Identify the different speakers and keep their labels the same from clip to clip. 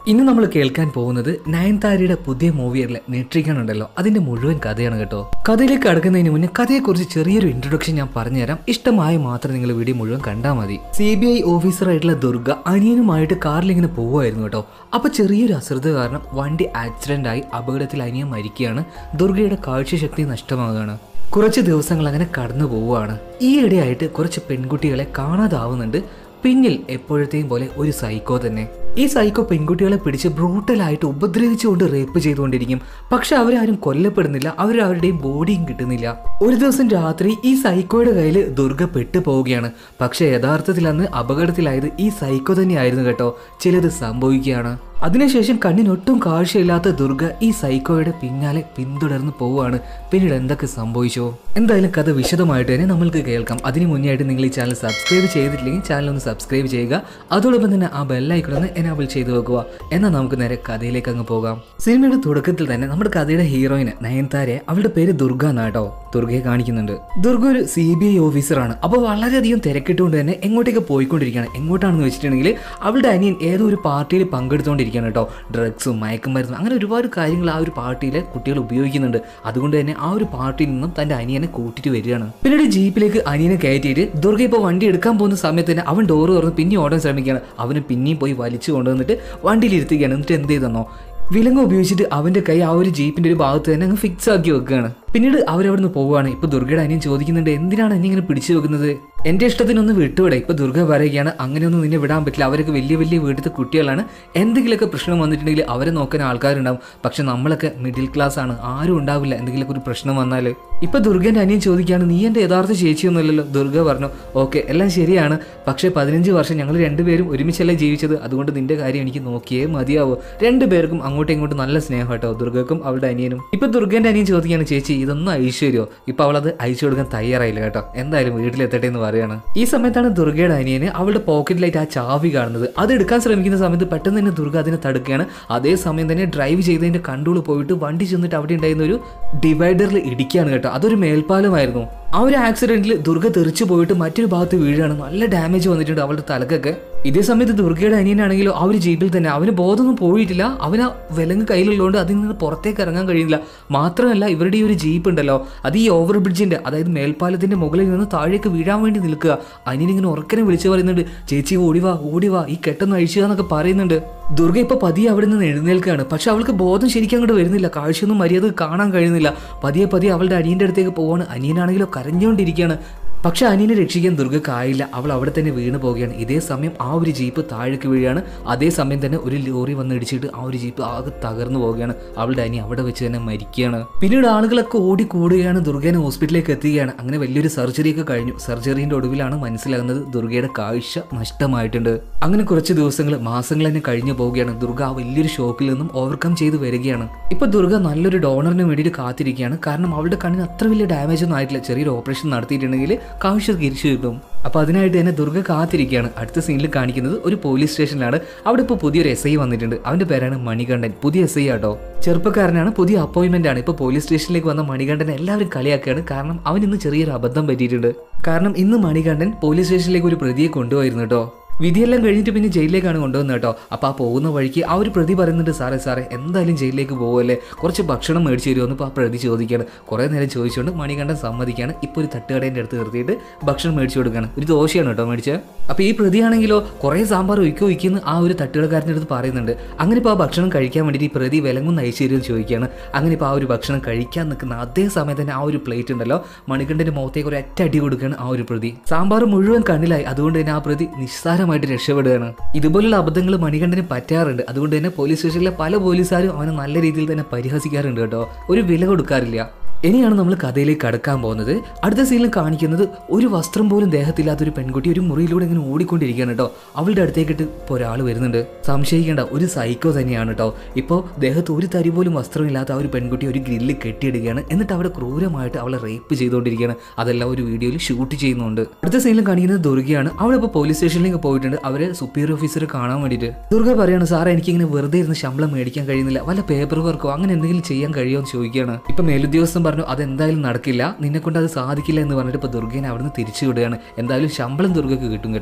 Speaker 1: ഇന്ന് നമ്മൾ കേൾക്കാൻ പോകുന്നത് നയൻതാരയുടെ പുതിയ മൂവിയറിലെ നെട്രിക്കൺ ഉണ്ടല്ലോ അതിന്റെ മുഴുവൻ കഥയാണ് കേട്ടോ കഥയിലേക്ക് കടക്കുന്നതിന് മുന്നേ കഥയെക്കുറിച്ച് ചെറിയൊരു ഇൻട്രൊഡക്ഷൻ ഞാൻ പറഞ്ഞുതരാം ഇഷ്ടമായ മാത്രം നിങ്ങൾ വീഡിയോ മുഴുവൻ കണ്ടാൽ മതി സി ബി ഐ ഓഫീസറായിട്ടുള്ള ദുർഗ അനിയനുമായിട്ട് കാറിൽ ഇങ്ങനെ പോവുമായിരുന്നു കേട്ടോ അപ്പൊ ചെറിയൊരു അശ്രദ്ധ കാരണം വണ്ടി ആക്സിഡന്റ് ആയി അപകടത്തിൽ അനിയൻ മരിക്കുകയാണ് ദുർഗയുടെ കാഴ്ചശക്തി നഷ്ടമാകുകയാണ് കുറച്ച് ദിവസങ്ങൾ അങ്ങനെ കടന്നു പോവുകയാണ് ഈയിടെയായിട്ട് കുറച്ച് പെൺകുട്ടികളെ കാണാതാവുന്നുണ്ട് പിന്നിൽ എപ്പോഴത്തെയും പോലെ ഒരു സൈക്കോ തന്നെ ഈ സൈക്കോ പെൺകുട്ടികളെ പിടിച്ച് ബ്രൂട്ടലായിട്ട് ഉപദ്രവിച്ചുകൊണ്ട് റേപ്പ് ചെയ്തുകൊണ്ടിരിക്കും പക്ഷെ അവരാരും കൊല്ലപ്പെടുന്നില്ല അവർ അവരുടെയും ബോഡിയും കിട്ടുന്നില്ല ഒരു ദിവസം രാത്രി ഈ സൈക്കോയുടെ കയ്യിൽ ദുർഗ പെട്ടു പോവുകയാണ് പക്ഷെ യഥാർത്ഥത്തിൽ അന്ന് അപകടത്തിലായത് ഈ സൈക്കോ തന്നെയായിരുന്നു കേട്ടോ ചിലത് സംഭവിക്കുകയാണ് അതിനുശേഷം കണ്ണിനൊട്ടും കാഴ്ചയില്ലാത്ത ദുർഗ ഈ സൈക്കോയുടെ പിന്നാലെ പിന്തുടർന്ന് പോവുകയാണ് പിന്നീട് എന്തൊക്കെ സംഭവിച്ചോ എന്തായാലും കഥ വിശദമായിട്ട് തന്നെ നമ്മൾക്ക് കേൾക്കാം അതിന് മുന്നേ ആയിട്ട് നിങ്ങൾ ഈ ചാനൽ സബ്സ്ക്രൈബ് ചെയ്തിട്ടില്ലെങ്കിൽ ചാനൽ ഒന്ന് സബ്സ്ക്രൈബ് ചെയ്യുക അതോടൊപ്പം തന്നെ ആ ബെല്ലൈക്കൺ ഒന്ന് എനാബിൾ ചെയ്ത് വെക്കുക എന്നാൽ നമുക്ക് നേരെ കഥയിലേക്ക് അങ്ങ് പോകാം സിനിമയുടെ തുടക്കത്തിൽ തന്നെ നമ്മുടെ കഥയുടെ ഹീറോയിന് നയൻതാരയെ അവളുടെ പേര് ദുർഗ എന്നാട്ടോ ദുർഗയെ കാണിക്കുന്നുണ്ട് ദുർഗ ഒരു സി ബി ഐ ഓഫീസറാണ് അപ്പോൾ വളരെയധികം തിരക്കിട്ടുകൊണ്ട് തന്നെ എങ്ങോട്ടേക്ക് പോയിക്കൊണ്ടിരിക്കുകയാണ് എങ്ങോട്ടാണെന്ന് വെച്ചിട്ടുണ്ടെങ്കിൽ അവളുടെ അനിയൻ ഏതോ ഒരു പാർട്ടിയിൽ പങ്കെടുത്തുകൊണ്ടിരിക്കുകയാണ് കേട്ടോ ഡ്രഗ്സും മയക്കുമരുന്നും അങ്ങനെ ഒരുപാട് കാര്യങ്ങൾ ആ ഒരു പാർട്ടിയിലെ കുട്ടികൾ ഉപയോഗിക്കുന്നുണ്ട് അതുകൊണ്ട് തന്നെ ആ ഒരു പാർട്ടിയിൽ നിന്നും തന്റെ അനിയനെ കൂട്ടിയിട്ട് വരികയാണ് പിന്നീട് ജീപ്പിലേക്ക് അനിയനെ കയറ്റിയിട്ട് ദുർഗ ഇപ്പോൾ വണ്ടി എടുക്കാൻ പോകുന്ന സമയത്ത് തന്നെ അവൻ ഡോറ് തുറന്ന് പിന്നെ ഓടാൻ ശ്രമിക്കുകയാണ് അവന് പിന്നെയും പോയി വലിച്ചു കൊണ്ടുവന്നിട്ട് വണ്ടിയിൽ ഇരുത്തുകയാണ് എന്നിട്ട് എന്ത് ചെയ്തെന്നോ വിലങ്ങ് ഉപയോഗിച്ചിട്ട് അവന്റെ കൈ ആ ഒരു ജീപ്പിന്റെ ഒരു ഭാഗത്ത് തന്നെ അങ്ങ് ഫിക്സ് ആക്കി വെക്കുകയാണ് പിന്നീട് അവരവിടുന്ന് പോവുകയാണ് ഇപ്പൊ ദുർഗയുടെ അനിയൻ ചോദിക്കുന്നുണ്ട് എന്തിനാണ് എന്നെ ഇങ്ങനെ പിടിച്ചു വെക്കുന്നത് എന്റെ ഇഷ്ടത്തിനൊന്ന് വിട്ടുവിടെ ഇപ്പൊ ദുർഗ പറയുകയാണ് അങ്ങനെയൊന്നും നിന്നെ വിടാൻ പറ്റില്ല അവരൊക്കെ വലിയ വലിയ വീട്ടിലത്തെ കുട്ടികളാണ് എന്തെങ്കിലുമൊക്കെ പ്രശ്നം വന്നിട്ടുണ്ടെങ്കിൽ അവരെ നോക്കാൻ ആൾക്കാരുണ്ടാവും പക്ഷെ നമ്മളൊക്കെ മിഡിൽ ക്ലാസ് ആണ് ആരും ഉണ്ടാവില്ല എന്തെങ്കിലുമൊക്കെ ഒരു പ്രശ്നം വന്നാൽ ഇപ്പൊ ദുർഗന്റെ അനിയൻ ചോദിക്കുകയാണ് നീ എന്റെ യഥാർത്ഥ ചേച്ചിയൊന്നുമല്ലല്ലോ ദുർഗ പറഞ്ഞു ഓക്കെ എല്ലാം ശരിയാണ് പക്ഷെ പതിനഞ്ച് വർഷം ഞങ്ങൾ രണ്ടുപേരും ഒരുമിച്ചല്ലേ ജീവിച്ചത് അതുകൊണ്ട് നിന്റെ കാര്യം എനിക്ക് നോക്കിയേ മതിയാവൂ രണ്ടുപേർക്കും അങ്ങോട്ടും ഇങ്ങോട്ടും നല്ല സ്നേഹം കേട്ടോ ദുർഗക്കും അവളുടെ അനിയനും ഇപ്പൊ ദുർഗന്റെ അനിയൻ ചോദിക്കുകയാണ് ചേച്ചി ഇതൊന്നും ഐശ്വര്യോ ഇപ്പൊ അവളത് അയച്ചു കൊടുക്കാൻ തയ്യാറായില്ല കേട്ടോ എന്തായാലും വീട്ടിലെത്തട്ടെ എന്ന് പറയാണ് ഈ സമയത്താണ് ദുർഗയുടെ അനിയന് അവളുടെ പോക്കറ്റിലായിട്ട് ആ ചാവി കാണുന്നത് അത് എടുക്കാൻ ശ്രമിക്കുന്ന സമയത്ത് പെട്ടെന്ന് തന്നെ ദുർഗ അതിനെ തടുക്കുകയാണ് അതേ സമയം തന്നെ ഡ്രൈവ് ചെയ്തതിന്റെ കൺട്രോൾ പോയിട്ട് വണ്ടി ചെന്നിട്ട് അവിടെ ഉണ്ടായിരുന്ന ഒരു ഡിവൈഡറിൽ ഇടിക്കുകയാണ് കേട്ടോ അതൊരു മേൽപ്പാലമായിരുന്നു ആ ഒരു ആക്സിഡന്റിൽ ദുർഗ തെറിച്ചു പോയിട്ട് മറ്റൊരു ഭാഗത്ത് വീഴാണ് നല്ല ഡാമേജ് വന്നിട്ടുണ്ട് അവളുടെ തലക്കൊക്കെ ഇതേ സമയത്ത് ദുർഗയുടെ അനിയനാണെങ്കിലോ ആ ഒരു ജീപ്പിൽ തന്നെ അവന് ബോധമൊന്നും പോയിട്ടില്ല അവന് വിലങ്ങ് കയ്യിലുള്ളതുകൊണ്ട് അതിൽ നിന്ന് പുറത്തേക്ക് ഇറങ്ങാൻ കഴിയില്ല മാത്രമല്ല ഇവരുടെ ഈ ഒരു ജീപ്പ് ഉണ്ടല്ലോ അത് ഈ ഓവർ ബ്രിഡ്ജിന്റെ അതായത് മേൽപ്പാലത്തിന്റെ മുകളിൽ നിന്ന് താഴേക്ക് വീഴാൻ വേണ്ടി നിൽക്കുക അനിയനിങ്ങനെ ഉറക്കനെ വിളിച്ചു പറയുന്നുണ്ട് ചേച്ചി ഓടിവാ ഓടിവാ ഈ കെട്ടൊന്ന് അഴിച്ചുക എന്നൊക്കെ പറയുന്നുണ്ട് ദുർഗ ഇപ്പൊ പതിയെ അവിടെ നിന്ന് എഴുന്നേൽക്കുകയാണ് പക്ഷെ അവൾക്ക് ബോധം ശരിക്കും അങ്ങോട്ട് വരുന്നില്ല കാഴ്ചയൊന്നും മര്യാദ കാണാൻ കഴിയുന്നില്ല പതിയെ പതിയെ അവളുടെ അനിയന്റെ അടുത്തേക്ക് പോവാണ് അനിയനാണെങ്കിലോ കരഞ്ഞുകൊണ്ടിരിക്കുകയാണ് പക്ഷെ അനിയനെ രക്ഷിക്കാൻ ദുർഗക്കായില്ല അവൾ അവിടെ തന്നെ വീണ് പോവുകയാണ് ഇതേ സമയം ആ ഒരു ജീപ്പ് താഴേക്ക് വീഴുകയാണ് അതേ സമയം തന്നെ ഒരു ലോറി വന്ന് ഇടിച്ചിട്ട് ആ ഒരു ജീപ്പ് ആകെ തകർന്നു പോവുകയാണ് അവളുടെ അനി അവിടെ വെച്ച് തന്നെ മരിക്കുകയാണ് പിന്നീട് ആളുകളൊക്കെ ഓടി കൂടുകയാണ് ദുർഗേനെ ഹോസ്പിറ്റലിലേക്ക് എത്തുകയാണ് അങ്ങനെ വലിയൊരു സർജറി ഒക്കെ കഴിഞ്ഞു സർജറിന്റെ ഒടുവിലാണ് മനസ്സിലാകുന്നത് ദുർഗയുടെ കാഴ്ച നഷ്ടമായിട്ടുണ്ട് അങ്ങനെ കുറച്ച് ദിവസങ്ങൾ മാസങ്ങൾ തന്നെ കഴിഞ്ഞു പോവുകയാണ് ദുർഗ ആ വലിയൊരു ഷോക്കിൽ നിന്നും ഓവർകം ചെയ്ത് വരികയാണ് ഇപ്പൊ ദുർഗ നല്ലൊരു ഡോണറിന് വേണ്ടിയിട്ട് കാത്തിരിക്കുകയാണ് കാരണം അവളുടെ കണ്ണിന് അത്ര വലിയ ഡാമേജ് ഒന്നും ആയിട്ടില്ല ചെറിയൊരു ഓപ്പറേഷൻ നടത്തിയിട്ടുണ്ടെങ്കിൽ കാഴ്ച തിരിച്ചു കിട്ടും അപ്പൊ അതിനായിട്ട് തന്നെ ദുർഗ കാത്തിരിക്കുകയാണ് അടുത്ത സീനിൽ കാണിക്കുന്നത് ഒരു പോലീസ് സ്റ്റേഷനിലാണ് അവിടെ ഇപ്പോൾ പുതിയൊരു എസ് ഐ വന്നിട്ടുണ്ട് അവന്റെ പേരാണ് മണികണ്ഠൻ പുതിയ എസ് ഐ ആട്ടോ ചെറുപ്പക്കാരനാണ് പുതിയ അപ്പോയിന്റ്മെന്റ് ആണ് ഇപ്പൊ പോലീസ് സ്റ്റേഷനിലേക്ക് വന്ന മണികണ്ഠൻ എല്ലാവരും കളിയാക്കുകയാണ് കാരണം അവൻ ഇന്ന് ചെറിയൊരു അബദ്ധം പറ്റിയിട്ടുണ്ട് കാരണം ഇന്ന് മണികണ്ഠൻ പോലീസ് സ്റ്റേഷനിലേക്ക് ഒരു പ്രതിയെ കൊണ്ടുപോയിരുന്നു കേട്ടോ വിധിയെല്ലാം കഴിഞ്ഞിട്ട് പിന്നെ ജയിലിലേക്കാണ് കൊണ്ടുവന്നത് കേട്ടോ അപ്പോൾ ആ പോകുന്ന വഴിക്ക് ആ ഒരു പ്രതി പറയുന്നുണ്ട് സാറേ സാറേ എന്തായാലും ജയിലിലേക്ക് പോകുമല്ലേ കുറച്ച് ഭക്ഷണം മേടിച്ച് തരുമെന്ന് ഇപ്പോൾ ആ പ്രതി ചോദിക്കുകയാണ് കുറേ നേരം ചോദിച്ചുകൊണ്ട് മണികണ്ഠൻ സമ്മതിക്കുകയാണ് ഇപ്പോൾ ഒരു തട്ടുകടേൻ്റെ അടുത്ത് നിർത്തിയിട്ട് ഭക്ഷണം മേടിച്ചു കൊടുക്കുകയാണ് ഒരു ദോശയാണ് കേട്ടോ മേടിച്ചത് അപ്പോൾ ഈ പ്രതിയാണെങ്കിലോ കുറേ സാമ്പാർ ഒഴിക്കോ ഒഴിക്കുമെന്ന് ആ ഒരു തട്ടുകടക്കാരൻ്റെ അടുത്ത് പറയുന്നുണ്ട് അങ്ങനെ ഇപ്പോൾ ആ ഭക്ഷണം കഴിക്കാൻ വേണ്ടിയിട്ട് ഈ പ്രതി വിലങ്ങുന്ന അയച്ചു തരുമെന്ന് ചോദിക്കുകയാണ് അങ്ങനെ ഇപ്പോൾ ആ ഒരു ഭക്ഷണം കഴിക്കാൻ നിൽക്കുന്ന അതേ സമയം തന്നെ ആ ഒരു പ്ലേറ്റ് ഉണ്ടല്ലോ മണികണ്ഠൻ്റെ മുഖത്തേക്ക് ഒരു ഒറ്റ അടി കൊടുക്കുകയാണ് ആ ഒരു പ്രതി സാമ്പാർ മുഴുവൻ കണ്ണിലായി അതുകൊണ്ട് തന്നെ ആ പ്രതി നിസ്സാരമായിട്ട് രക്ഷപ്പെടുകയാണ് ഇതുപോലുള്ള അബദ്ധങ്ങൾ മണികണ്ഠന് പറ്റാറുണ്ട് അതുകൊണ്ട് തന്നെ പോലീസ് സ്റ്റേഷനിലെ പല പോലീസുകാരും അവനെ നല്ല രീതിയിൽ തന്നെ പരിഹസിക്കാറുണ്ട് കേട്ടോ ഒരു വില കൊടുക്കാറില്ല ഇനിയാണ് നമ്മൾ കഥയിലേക്ക് കടക്കാൻ പോകുന്നത് അടുത്ത സീനിൽ കാണിക്കുന്നത് ഒരു വസ്ത്രം പോലും ദേഹത്തില്ലാത്ത ഒരു പെൺകുട്ടി ഒരു മുറിയിലൂടെ ഇങ്ങനെ ഓടിക്കൊണ്ടിരിക്കുകയാണ് കേട്ടോ അവളുടെ അടുത്തേക്കിട്ട് ഇപ്പോൾ ഒരാൾ വരുന്നുണ്ട് സംശയിക്കേണ്ട ഒരു സൈക്കോ തന്നെയാണ് കേട്ടോ ഇപ്പോൾ ദേഹത്ത് ഒരു തരി പോലും വസ്ത്രമില്ലാത്ത ആ ഒരു പെൺകുട്ടി ഒരു ഗ്രില്ല് കെട്ടിയിടുകയാണ് എന്നിട്ട് അവിടെ ക്രൂരമായിട്ട് അവളെ റേപ്പ് ചെയ്തുകൊണ്ടിരിക്കുകയാണ് അതെല്ലാം ഒരു വീഡിയോയിൽ ഷൂട്ട് ചെയ്യുന്നുണ്ട് അടുത്ത സീനിൽ കാണിക്കുന്നത് ദുർഗയാണ് അവൾ ഇപ്പോൾ പോലീസ് സ്റ്റേഷനിലേക്ക് പോയിട്ടുണ്ട് അവരെ സുപ്പീരിയർ ഓഫീസറെ കാണാൻ വേണ്ടിയിട്ട് ദുർഗ പറയാണ് സാറേ എനിക്കിങ്ങനെ വെറുതെ ഇരുന്ന് ശമ്പളം മേടിക്കാൻ കഴിയുന്നില്ല വല്ല പേപ്പർ വർക്കോ അങ്ങനെ എന്തെങ്കിലും ചെയ്യാൻ കഴിയുമോ എന്ന് ചോദിക്കുകയാണ് ഇപ്പൊ മേലുദ്യോഗസ്ഥൻ പറഞ്ഞു അതെന്തായാലും നടക്കില്ല നിന്നെ കൊണ്ട് അത് സാധിക്കില്ല എന്ന് പറഞ്ഞിട്ട് ഇപ്പൊ ദുർഗേനെ അവിടുന്ന് തിരിച്ചു വിടുകയാണ് എന്തായാലും ശമ്പളം ദുർഗക്ക് കിട്ടും കേട്ടോ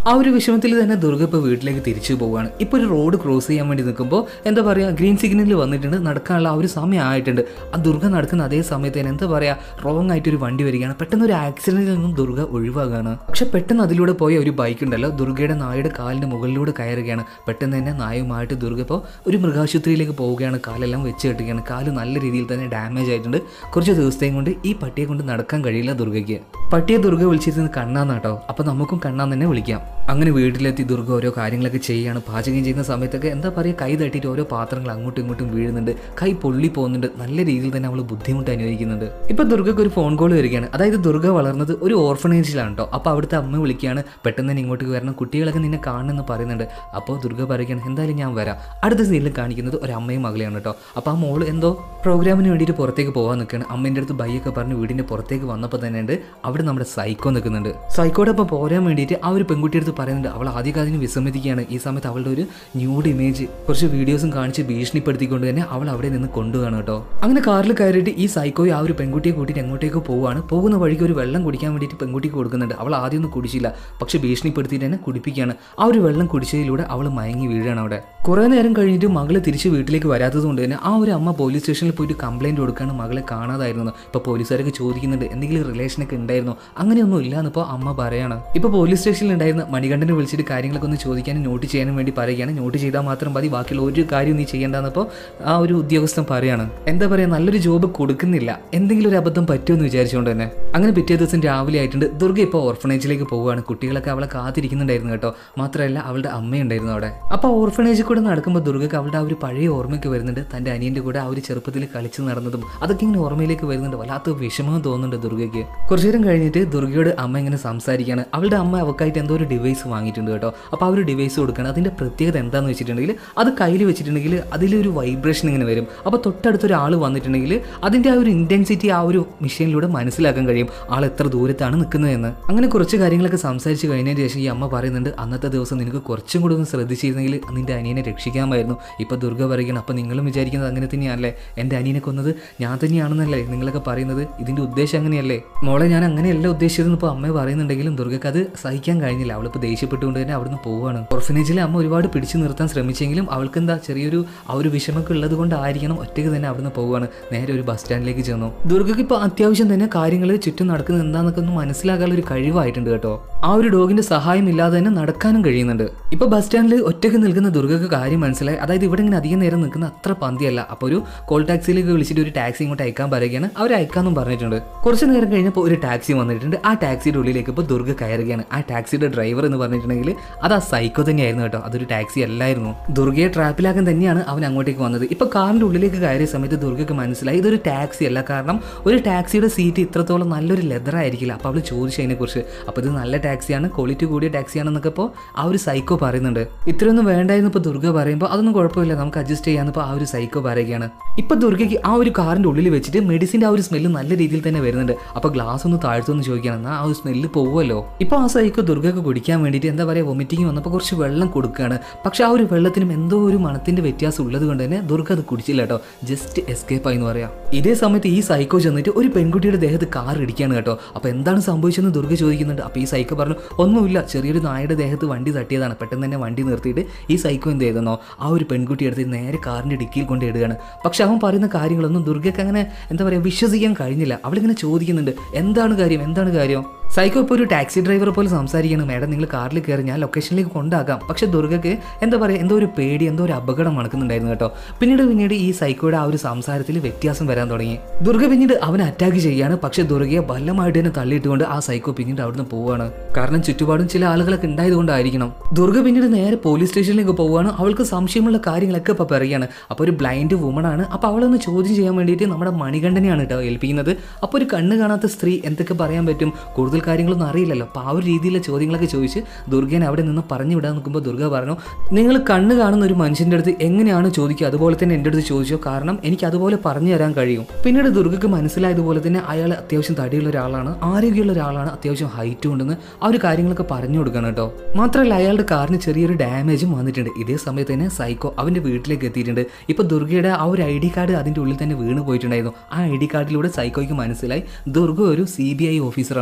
Speaker 1: ആ ഒരു വിഷമത്തിൽ തന്നെ ദുർഗ ഇപ്പോൾ വീട്ടിലേക്ക് തിരിച്ചു പോവുകയാണ് ഇപ്പോൾ ഒരു റോഡ് ക്രോസ് ചെയ്യാൻ വേണ്ടി നിൽക്കുമ്പോൾ എന്താ പറയുക ഗ്രീൻ സിഗ്നലിൽ വന്നിട്ടുണ്ട് നടക്കാനുള്ള ആ ഒരു സമയം ആയിട്ടുണ്ട് ആ ദുർഗ നടക്കുന്ന അതേ സമയത്ത് തന്നെ എന്താ പറയുക റോങ് ആയിട്ട് ഒരു വണ്ടി വരികയാണ് പെട്ടെന്ന് ഒരു ആക്സിഡന്റിൽ നിന്നും ദുർഗ ഒഴിവാകാണ് പക്ഷെ പെട്ടെന്ന് അതിലൂടെ പോയ ഒരു ബൈക്ക് ഉണ്ടല്ലോ ദുർഗയുടെ നായയുടെ കാലിന്റെ മുകളിലൂടെ കയറുകയാണ് പെട്ടെന്ന് തന്നെ നായുമായിട്ട് ദുർഗ ഇപ്പോൾ ഒരു മൃഗാശുപത്രിയിലേക്ക് പോവുകയാണ് കാലെല്ലാം വെച്ച് കെട്ടുകയാണ് കാല് നല്ല രീതിയിൽ തന്നെ ഡാമേജ് ആയിട്ടുണ്ട് കുറച്ച് ദിവസത്തെയും കൊണ്ട് ഈ പട്ടിയെ കൊണ്ട് നടക്കാൻ കഴിയില്ല ദുർഗയ്ക്ക് പട്ടിയെ ദുർഗ വിളിച്ചിരുന്നത് കണ്ണാന്നാട്ടോ അപ്പൊ നമുക്കും കണ്ണാൻ തന്നെ വിളിക്കാം അങ്ങനെ വീട്ടിലെത്തി ദുർഗ ഓരോ കാര്യങ്ങളൊക്കെ ചെയ്യാണ് പാചകം ചെയ്യുന്ന സമയത്തൊക്കെ എന്താ പറയുക കൈ തട്ടിയിട്ട് ഓരോ പാത്രങ്ങൾ അങ്ങോട്ടും ഇങ്ങോട്ടും വീഴുന്നുണ്ട് കൈ പൊള്ളി പോകുന്നുണ്ട് നല്ല രീതിയിൽ തന്നെ അവൾ ബുദ്ധിമുട്ട് അനുഭവിക്കുന്നുണ്ട് ഇപ്പൊ ദുർഗക്ക് ഒരു ഫോൺ കോൾ വരികയാണ് അതായത് ദുർഗ വളർന്നത് ഒരു ഓർഫനേജിലാണ് കേട്ടോ അപ്പോൾ അവിടുത്തെ അമ്മ വിളിക്കുകയാണ് പെട്ടെന്ന് തന്നെ ഇങ്ങോട്ട് വരണം കുട്ടികളൊക്കെ നിന്നെ കാണുമെന്ന് പറയുന്നുണ്ട് അപ്പോൾ ദുർഗ പറയുകയാണ് എന്തായാലും ഞാൻ വരാം അടുത്ത സീനിൽ കാണിക്കുന്നത് ഒരു അമ്മയും മകളെയാണ് കേട്ടോ അപ്പോൾ ആ മോള് എന്തോ പ്രോഗ്രാമിന് വേണ്ടിയിട്ട് പുറത്തേക്ക് പോകാൻ നിൽക്കുകയാണ് അമ്മേൻ്റെ അടുത്ത് ബൈയൊക്കെ പറഞ്ഞ് വീടിൻ്റെ പുറത്തേക്ക് വന്നപ്പോൾ തന്നെ ഉണ്ട് അവിടെ നമ്മുടെ സൈക്കോ നിൽക്കുന്നുണ്ട് സൈക്കോടെ ഒപ്പം പോരാൻ വേണ്ടിയിട്ട് ആ ഒരു പെൺകുട്ടിയുടെ അടുത്ത് പറയുന്നുണ്ട് അവൾ ആദ്യം അതിന് വിസമ്മതിക്കുകയാണ് ഈ സമയത്ത് അവളുടെ ഒരു ന്യൂഡ് ഇമേജ് കുറച്ച് വീഡിയോസും കാണിച്ച് ഭീഷണിപ്പെടുത്തിക്കൊണ്ട് തന്നെ അവൾ അവിടെ നിന്ന് കൊണ്ടുപോകാണ് കേട്ടോ അങ്ങനെ കാറിൽ കയറിയിട്ട് ഈ സൈക്കോയെ ആ ഒരു പെൺകുട്ടിയെ കൂട്ടിയിട്ട് എങ്ങോട്ടേക്ക് പോവാണ് പോകുന്ന വഴിക്ക് ഒരു വെള്ളം കുടിക്കാൻ വേണ്ടിയിട്ട് പെൺകുട്ടിക്ക് കൊടുക്കുന്നുണ്ട് അവൾ ആദ്യം ഒന്നും കുടിച്ചില്ല പക്ഷെ ഭീഷണിപ്പെടുത്തിയിട്ട് തന്നെ കുടിപ്പിക്കുകയാണ് ആ ഒരു വെള്ളം കുടിച്ചതിലൂടെ അവൾ മയങ്ങി വീഴുകയാണ് അവിടെ കുറേ നേരം കഴിഞ്ഞിട്ട് മകള് തിരിച്ച് വീട്ടിലേക്ക് വരാത്തത് കൊണ്ട് തന്നെ ആ ഒരു അമ്മ പോലീസ് സ്റ്റേഷനിൽ പോയിട്ട് കംപ്ലൈന്റ് കൊടുക്കുകയാണ് മകളെ കാണാതായിരുന്നു ഇപ്പോൾ പോലീസുകാരൊക്കെ ചോദിക്കുന്നുണ്ട് എന്തെങ്കിലും റിലേഷനൊക്കെ ഉണ്ടായിരുന്നോ അങ്ങനെയൊന്നും ഇല്ല എന്നിപ്പോൾ അമ്മ പറയാണ് ഇപ്പോൾ പോലീസ് സ്റ്റേഷനിൽ ഉണ്ടായിരുന്ന മണികണ്ഠനെ വിളിച്ചിട്ട് കാര്യങ്ങളൊക്കെ ഒന്ന് ചോദിക്കാനും നോട്ട് ചെയ്യാനും വേണ്ടി പറയുകയാണ് നോട്ട് ചെയ്താൽ മാത്രം മതി ബാക്കിയുള്ള ഒരു കാര്യം നീ ചെയ്യേണ്ടെന്നപ്പോൾ ആ ഒരു ഉദ്യോഗസ്ഥൻ പറയാണ് എന്താ പറയുക നല്ലൊരു ജോബ് കൊടുക്കുന്നില്ല എന്തെങ്കിലും ഒരു അബദ്ധം പറ്റുമെന്ന് വിചാരിച്ചുകൊണ്ട് തന്നെ അങ്ങനെ പിറ്റേ ദിവസം രാവിലെ ആയിട്ടുണ്ട് ദുർഗ ഇപ്പോൾ ഓർഫനേജിലേക്ക് പോവുകയാണ് കുട്ടികളൊക്കെ അവളെ കാത്തിരിക്കുന്നുണ്ടായിരുന്നു കേട്ടോ മാത്രമല്ല അവളുടെ അമ്മയുണ്ടായിരുന്നു അവിടെ അപ്പോൾ ഓർഫനേജിൽ കൂടെ നടക്കുമ്പോൾ ദുർഗക്ക് അവളുടെ ആ ഒരു പഴയ ഓർമ്മയ്ക്ക് വരുന്നുണ്ട് തൻ്റെ അനിയൻ്റെ കൂടെ ആ ഒരു ചെറുപ്പത്തിൽ കളിച്ച് നടന്നതും അതൊക്കെ ഇങ്ങനെ ഓർമ്മയിലേക്ക് വരുന്നുണ്ട് വല്ലാത്ത വിഷമം തോന്നുന്നുണ്ട് ദുർഗയ്ക്ക് കുറച്ചു നേരം കഴിഞ്ഞിട്ട് ദുർഗയോട് അമ്മ ഇങ്ങനെ സംസാരിക്കുകയാണ് അവളുടെ അമ്മ അവക്കായിട്ട് എന്തോ ഒരു ഡിവൈസ് വാങ്ങിയിട്ടുണ്ട് കേട്ടോ അപ്പോൾ ആ ഒരു ഡിവൈസ് കൊടുക്കണം അതിൻ്റെ പ്രത്യേകത എന്താണെന്ന് വെച്ചിട്ടുണ്ടെങ്കിൽ അത് കയ്യിൽ വെച്ചിട്ടുണ്ടെങ്കിൽ അതിലൊരു വൈബ്രേഷൻ ഇങ്ങനെ വരും അപ്പോൾ തൊട്ടടുത്തൊരു ആൾ വന്നിട്ടുണ്ടെങ്കിൽ അതിൻ്റെ ആ ഒരു ഇൻറ്റൻസിറ്റി ആ ഒരു മെഷീനിലൂടെ മനസ്സിലാക്കാൻ കഴിയും ആൾ എത്ര ദൂരത്താണ് നിൽക്കുന്നതെന്ന് അങ്ങനെ കുറച്ച് കാര്യങ്ങളൊക്കെ സംസാരിച്ച് കഴിഞ്ഞതിന് ശേഷം ഈ അമ്മ പറയുന്നുണ്ട് അന്നത്തെ ദിവസം നിനക്ക് കുറച്ചും കൂടി ഒന്ന് ശ്രദ്ധിച്ചിരുന്നെങ്കിൽ നിന്റെ അനിയനെ രക്ഷിക്കാമായിരുന്നു ഇപ്പോൾ ദുർഗ പറയുകയാണ് അപ്പോൾ നിങ്ങളും വിചാരിക്കുന്നത് അങ്ങനെ തന്നെയാണല്ലേ എൻ്റെ അനിയനെ കൊന്നത് ഞാൻ തന്നെയാണെന്നല്ലേ നിങ്ങളൊക്കെ പറയുന്നത് ഇതിൻ്റെ ഉദ്ദേശം അങ്ങനെയല്ലേ മോളെ ഞാൻ അങ്ങനെയല്ല ഉദ്ദേശിച്ചതെന്ന് ഇപ്പോൾ അമ്മ പറയുന്നുണ്ടെങ്കിലും ദുർഗക്ക് അത് സഹിക്കാൻ കഴിഞ്ഞില്ല അവളിപ്പോൾ ദേഷ്യപ്പെട്ടുകൊണ്ട് തന്നെ അവിടുന്ന് പോവുകയാണ് ഓർഫനേജിലെ അമ്മ ഒരുപാട് പിടിച്ചു നിർത്താൻ ശ്രമിച്ചെങ്കിലും അവൾക്ക് എന്താ ചെറിയൊരു ആ ഒരു വിഷമൊക്കെ ഉള്ളത് കൊണ്ടായിരിക്കണം ഒറ്റയ്ക്ക് തന്നെ അവിടുന്ന് പോവുകയാണ് നേരെ ഒരു ബസ് സ്റ്റാൻഡിലേക്ക് ചെന്നു ദുർഗയ്ക്ക് ഇപ്പോൾ അത്യാവശ്യം തന്നെ കാര്യങ്ങൾ ചുറ്റും നടക്കുന്നത് എന്താണെന്നൊക്കെ ഒന്ന് മനസ്സിലാക്കാനുള്ള ഒരു കഴിവായിട്ടുണ്ട് കേട്ടോ ആ ഒരു ഡോഗിന്റെ സഹായം ഇല്ലാതെ തന്നെ നടക്കാനും കഴിയുന്നുണ്ട് ഇപ്പൊ ബസ് സ്റ്റാൻഡിൽ ഒറ്റയ്ക്ക് നിൽക്കുന്ന ദുർഗക്ക് കാര്യം മനസ്സിലായി അതായത് ഇവിടെ ഇങ്ങനെ അധികം നേരം നിൽക്കുന്ന അത്ര പന്തിയല്ല അപ്പോൾ ഒരു കോൾ ടാക്സിയിലേക്ക് വിളിച്ചിട്ട് ഒരു ടാക്സി ഇങ്ങോട്ട് അയക്കാൻ പറയുകയാണ് അവർ അയക്കാന്നും പറഞ്ഞിട്ടുണ്ട് കുറച്ച് നേരം കഴിഞ്ഞപ്പോൾ ഒരു ടാക്സി വന്നിട്ടുണ്ട് ആ ടാക്സിയുടെ ഉള്ളിലേക്ക് ഇപ്പോൾ ദുർഗ കയറുകയാണ് ആ ടാക്സിയുടെ ഡ്രൈവർ എന്ന് പറഞ്ഞിട്ടുണ്ടെങ്കിൽ അത് ആ സൈക്കോ തന്നെയായിരുന്നു കേട്ടോ അതൊരു ടാക്സി അല്ലായിരുന്നു ദുർഗയെ ട്രാപ്പിലാക്കാൻ തന്നെയാണ് അവൻ അങ്ങോട്ടേക്ക് വന്നത് ഇപ്പൊ കാറിന്റെ ഉള്ളിലേക്ക് കയറിയ സമയത്ത് ദുർഗക്ക് മനസ്സിലായി ഇതൊരു ടാക്സി അല്ല കാരണം ഒരു ടാക്സിയുടെ സീറ്റ് ഇത്രത്തോളം നല്ലൊരു ലെതർ ആയിരിക്കില്ല അപ്പോൾ അവൾ ചോദിച്ചു അതിനെക്കുറിച്ച് അപ്പോൾ ഇത് നല്ല ടാക്സിയാണ് ക്വാളിറ്റി കൂടിയ ടാക്സിയാണെന്നൊക്കെ ഇപ്പോൾ ആ ഒരു സൈക്കോ പറയുന്നുണ്ട് ഇത്രയൊന്നും വേണ്ടായിരുന്നു ഇപ്പോൾ ദുർഗ പറയുമ്പോൾ അതൊന്നും കുഴപ്പമില്ല നമുക്ക് അഡ്ജസ്റ്റ് ചെയ്യാന്ന് ഇപ്പോൾ ആ ഒരു സൈക്കോ പറയുകയാണ് ഇപ്പോൾ ദുർഗയ്ക്ക് ആ ഒരു കാറിന്റെ ഉള്ളിൽ വെച്ചിട്ട് മെഡിസിൻ്റെ ആ ഒരു സ്മെല്ല് നല്ല രീതിയിൽ തന്നെ വരുന്നുണ്ട് അപ്പോൾ ഗ്ലാസ് ഒന്ന് താഴ്ത്തുമെന്ന് ചോദിക്കണം എന്നാൽ ആ ഒരു സ്മെല്ല് പോകുമല്ലോ ഇപ്പോൾ ആ സൈക്കോ ദുർഗക്ക് കുടിക്കാൻ വേണ്ടിയിട്ട് എന്താ പറയുക വൊമിറ്റിങ് വന്നപ്പോൾ കുറച്ച് വെള്ളം കൊടുക്കുകയാണ് പക്ഷെ ആ ഒരു വെള്ളത്തിനും എന്തോ ഒരു മണത്തിന്റെ വ്യത്യാസം ഉള്ളത് കൊണ്ട് തന്നെ ദുർഗ അത് കുടിച്ചില്ല കേട്ടോ ജസ്റ്റ് എസ്കേപ്പ് ആയി എന്ന് പറയാം ഇതേ സമയത്ത് ഈ സൈക്കോ ചെന്നിട്ട് ഒരു പെൺകുട്ടിയുടെ ദേഹത്ത് കാർ ഇടിക്കുകയാണ് കേട്ടോ അപ്പോൾ എന്താണ് സംഭവിച്ചതെന്ന് ദുർഗ ചോദിക്കുന്നുണ്ട് അപ്പോൾ ഈ സൈക്കോ പറഞ്ഞു ഒന്നുമില്ല ചെറിയൊരു നായയുടെ ദേഹത്ത് വണ്ടി തട്ടിയതാണ് പെട്ടെന്ന് തന്നെ വണ്ടി നിർത്തിയിട്ട് ഈ സൈക്കോ എന്ത് ചെയ്തെന്നോ ആ ഒരു പെൺകുട്ടി എടുത്ത് നേരെ കാറിന്റെ ഡിക്കിയിൽ കൊണ്ട് ഇടുകയാണ് പക്ഷെ അവൻ പറയുന്ന കാര്യങ്ങളൊന്നും ദുർഗയ്ക്ക് അങ്ങനെ എന്താ പറയുക വിശ്വസിക്കാൻ കഴിഞ്ഞില്ല അവളിങ്ങനെ ചോദിക്കുന്നുണ്ട് എന്താണ് കാര്യം എന്താണ് കാര്യം സൈക്കോ ഇപ്പോൾ ഒരു ടാക്സി ഡ്രൈവറെ പോലെ സംസാരിക്കണം മാഡം നിങ്ങൾ കാറിൽ കയറി ഞാൻ ലൊക്കേഷനിലേക്ക് കൊണ്ടാക്കാം പക്ഷെ ദുർഗയ്ക്ക് എന്താ പറയുക എന്തോ ഒരു പേടി എന്തോ ഒരു അപകടം മണക്കുന്നുണ്ടായിരുന്നു കേട്ടോ പിന്നീട് പിന്നീട് ഈ സൈക്കോയുടെ ആ ഒരു സംസാരത്തിൽ വ്യത്യാസം വരാൻ തുടങ്ങി ദുർഗ പിന്നീട് അവനെ അറ്റാക്ക് ചെയ്യാണ് പക്ഷെ ദുർഗയെ ബലമായിട്ട് തന്നെ തള്ളിയിട്ടുകൊണ്ട് ആ സൈക്കോ പിന്നീട് അവിടുന്ന് പോവുകയാണ് കാരണം ചുറ്റുപാടും ചില ആളുകളൊക്കെ ഉണ്ടായതുകൊണ്ടായിരിക്കണം ദുർഗ പിന്നീട് നേരെ പോലീസ് സ്റ്റേഷനിലേക്ക് പോവുകയാണ് അവൾക്ക് സംശയമുള്ള കാര്യങ്ങളൊക്കെ ഇപ്പോൾ പറയുകയാണ് അപ്പോൾ ഒരു ബ്ലൈൻഡ് വുമൺ ആണ് അപ്പോൾ അവളൊന്ന് ചോദ്യം ചെയ്യാൻ വേണ്ടിയിട്ട് നമ്മുടെ മണികണ്ഠനെയാണ് കേട്ടോ ഏൽപ്പിക്കുന്നത് അപ്പോൾ ഒരു കണ്ണ് കാണാത്ത സ്ത്രീ എന്തൊക്കെ പറയാൻ പറ്റും കൂടുതൽ കാര്യങ്ങളൊന്നും അറിയില്ലല്ലോ അപ്പോൾ ആ ഒരു രീതിയിലുള്ള ചോദ്യങ്ങളൊക്കെ ചോദിച്ച് ദുർഗനെ അവിടെ നിന്ന് പറഞ്ഞു വിടാൻ നിൽക്കുമ്പോൾ ദുർഗ പറഞ്ഞു നിങ്ങൾ കണ്ണ് കാണുന്ന ഒരു മനുഷ്യൻ്റെ അടുത്ത് എങ്ങനെയാണ് ചോദിക്കുക അതുപോലെ തന്നെ എൻ്റെ അടുത്ത് ചോദിച്ചോ കാരണം എനിക്ക് അതുപോലെ പറഞ്ഞു തരാൻ കഴിയും പിന്നീട് ദുർഗക്ക് മനസ്സിലായതുപോലെ തന്നെ അയാൾ അത്യാവശ്യം തടിയുള്ള ഒരാളാണ് ആരോഗ്യമുള്ള ഒരാളാണ് അത്യാവശ്യം ഹൈറ്റും ഉണ്ടെന്ന് ആ ഒരു കാര്യങ്ങളൊക്കെ പറഞ്ഞു കൊടുക്കണം കേട്ടോ മാത്രമല്ല അയാളുടെ കാറിന് ചെറിയൊരു ഡാമേജും വന്നിട്ടുണ്ട് ഇതേ സമയത്ത് തന്നെ സൈക്കോ അവൻ്റെ വീട്ടിലേക്ക് എത്തിയിട്ടുണ്ട് ഇപ്പോൾ ദുർഗയുടെ ആ ഒരു ഐ ഡി കാർഡ് അതിൻ്റെ ഉള്ളിൽ തന്നെ വീണ് പോയിട്ടുണ്ടായിരുന്നു ആ ഐ ഡി കാർഡിലൂടെ സൈക്കോയ്ക്ക് മനസ്സിലായി ദുർഗ ഒരു സി ബി ഐ ഓഫീസറാണെന്ന്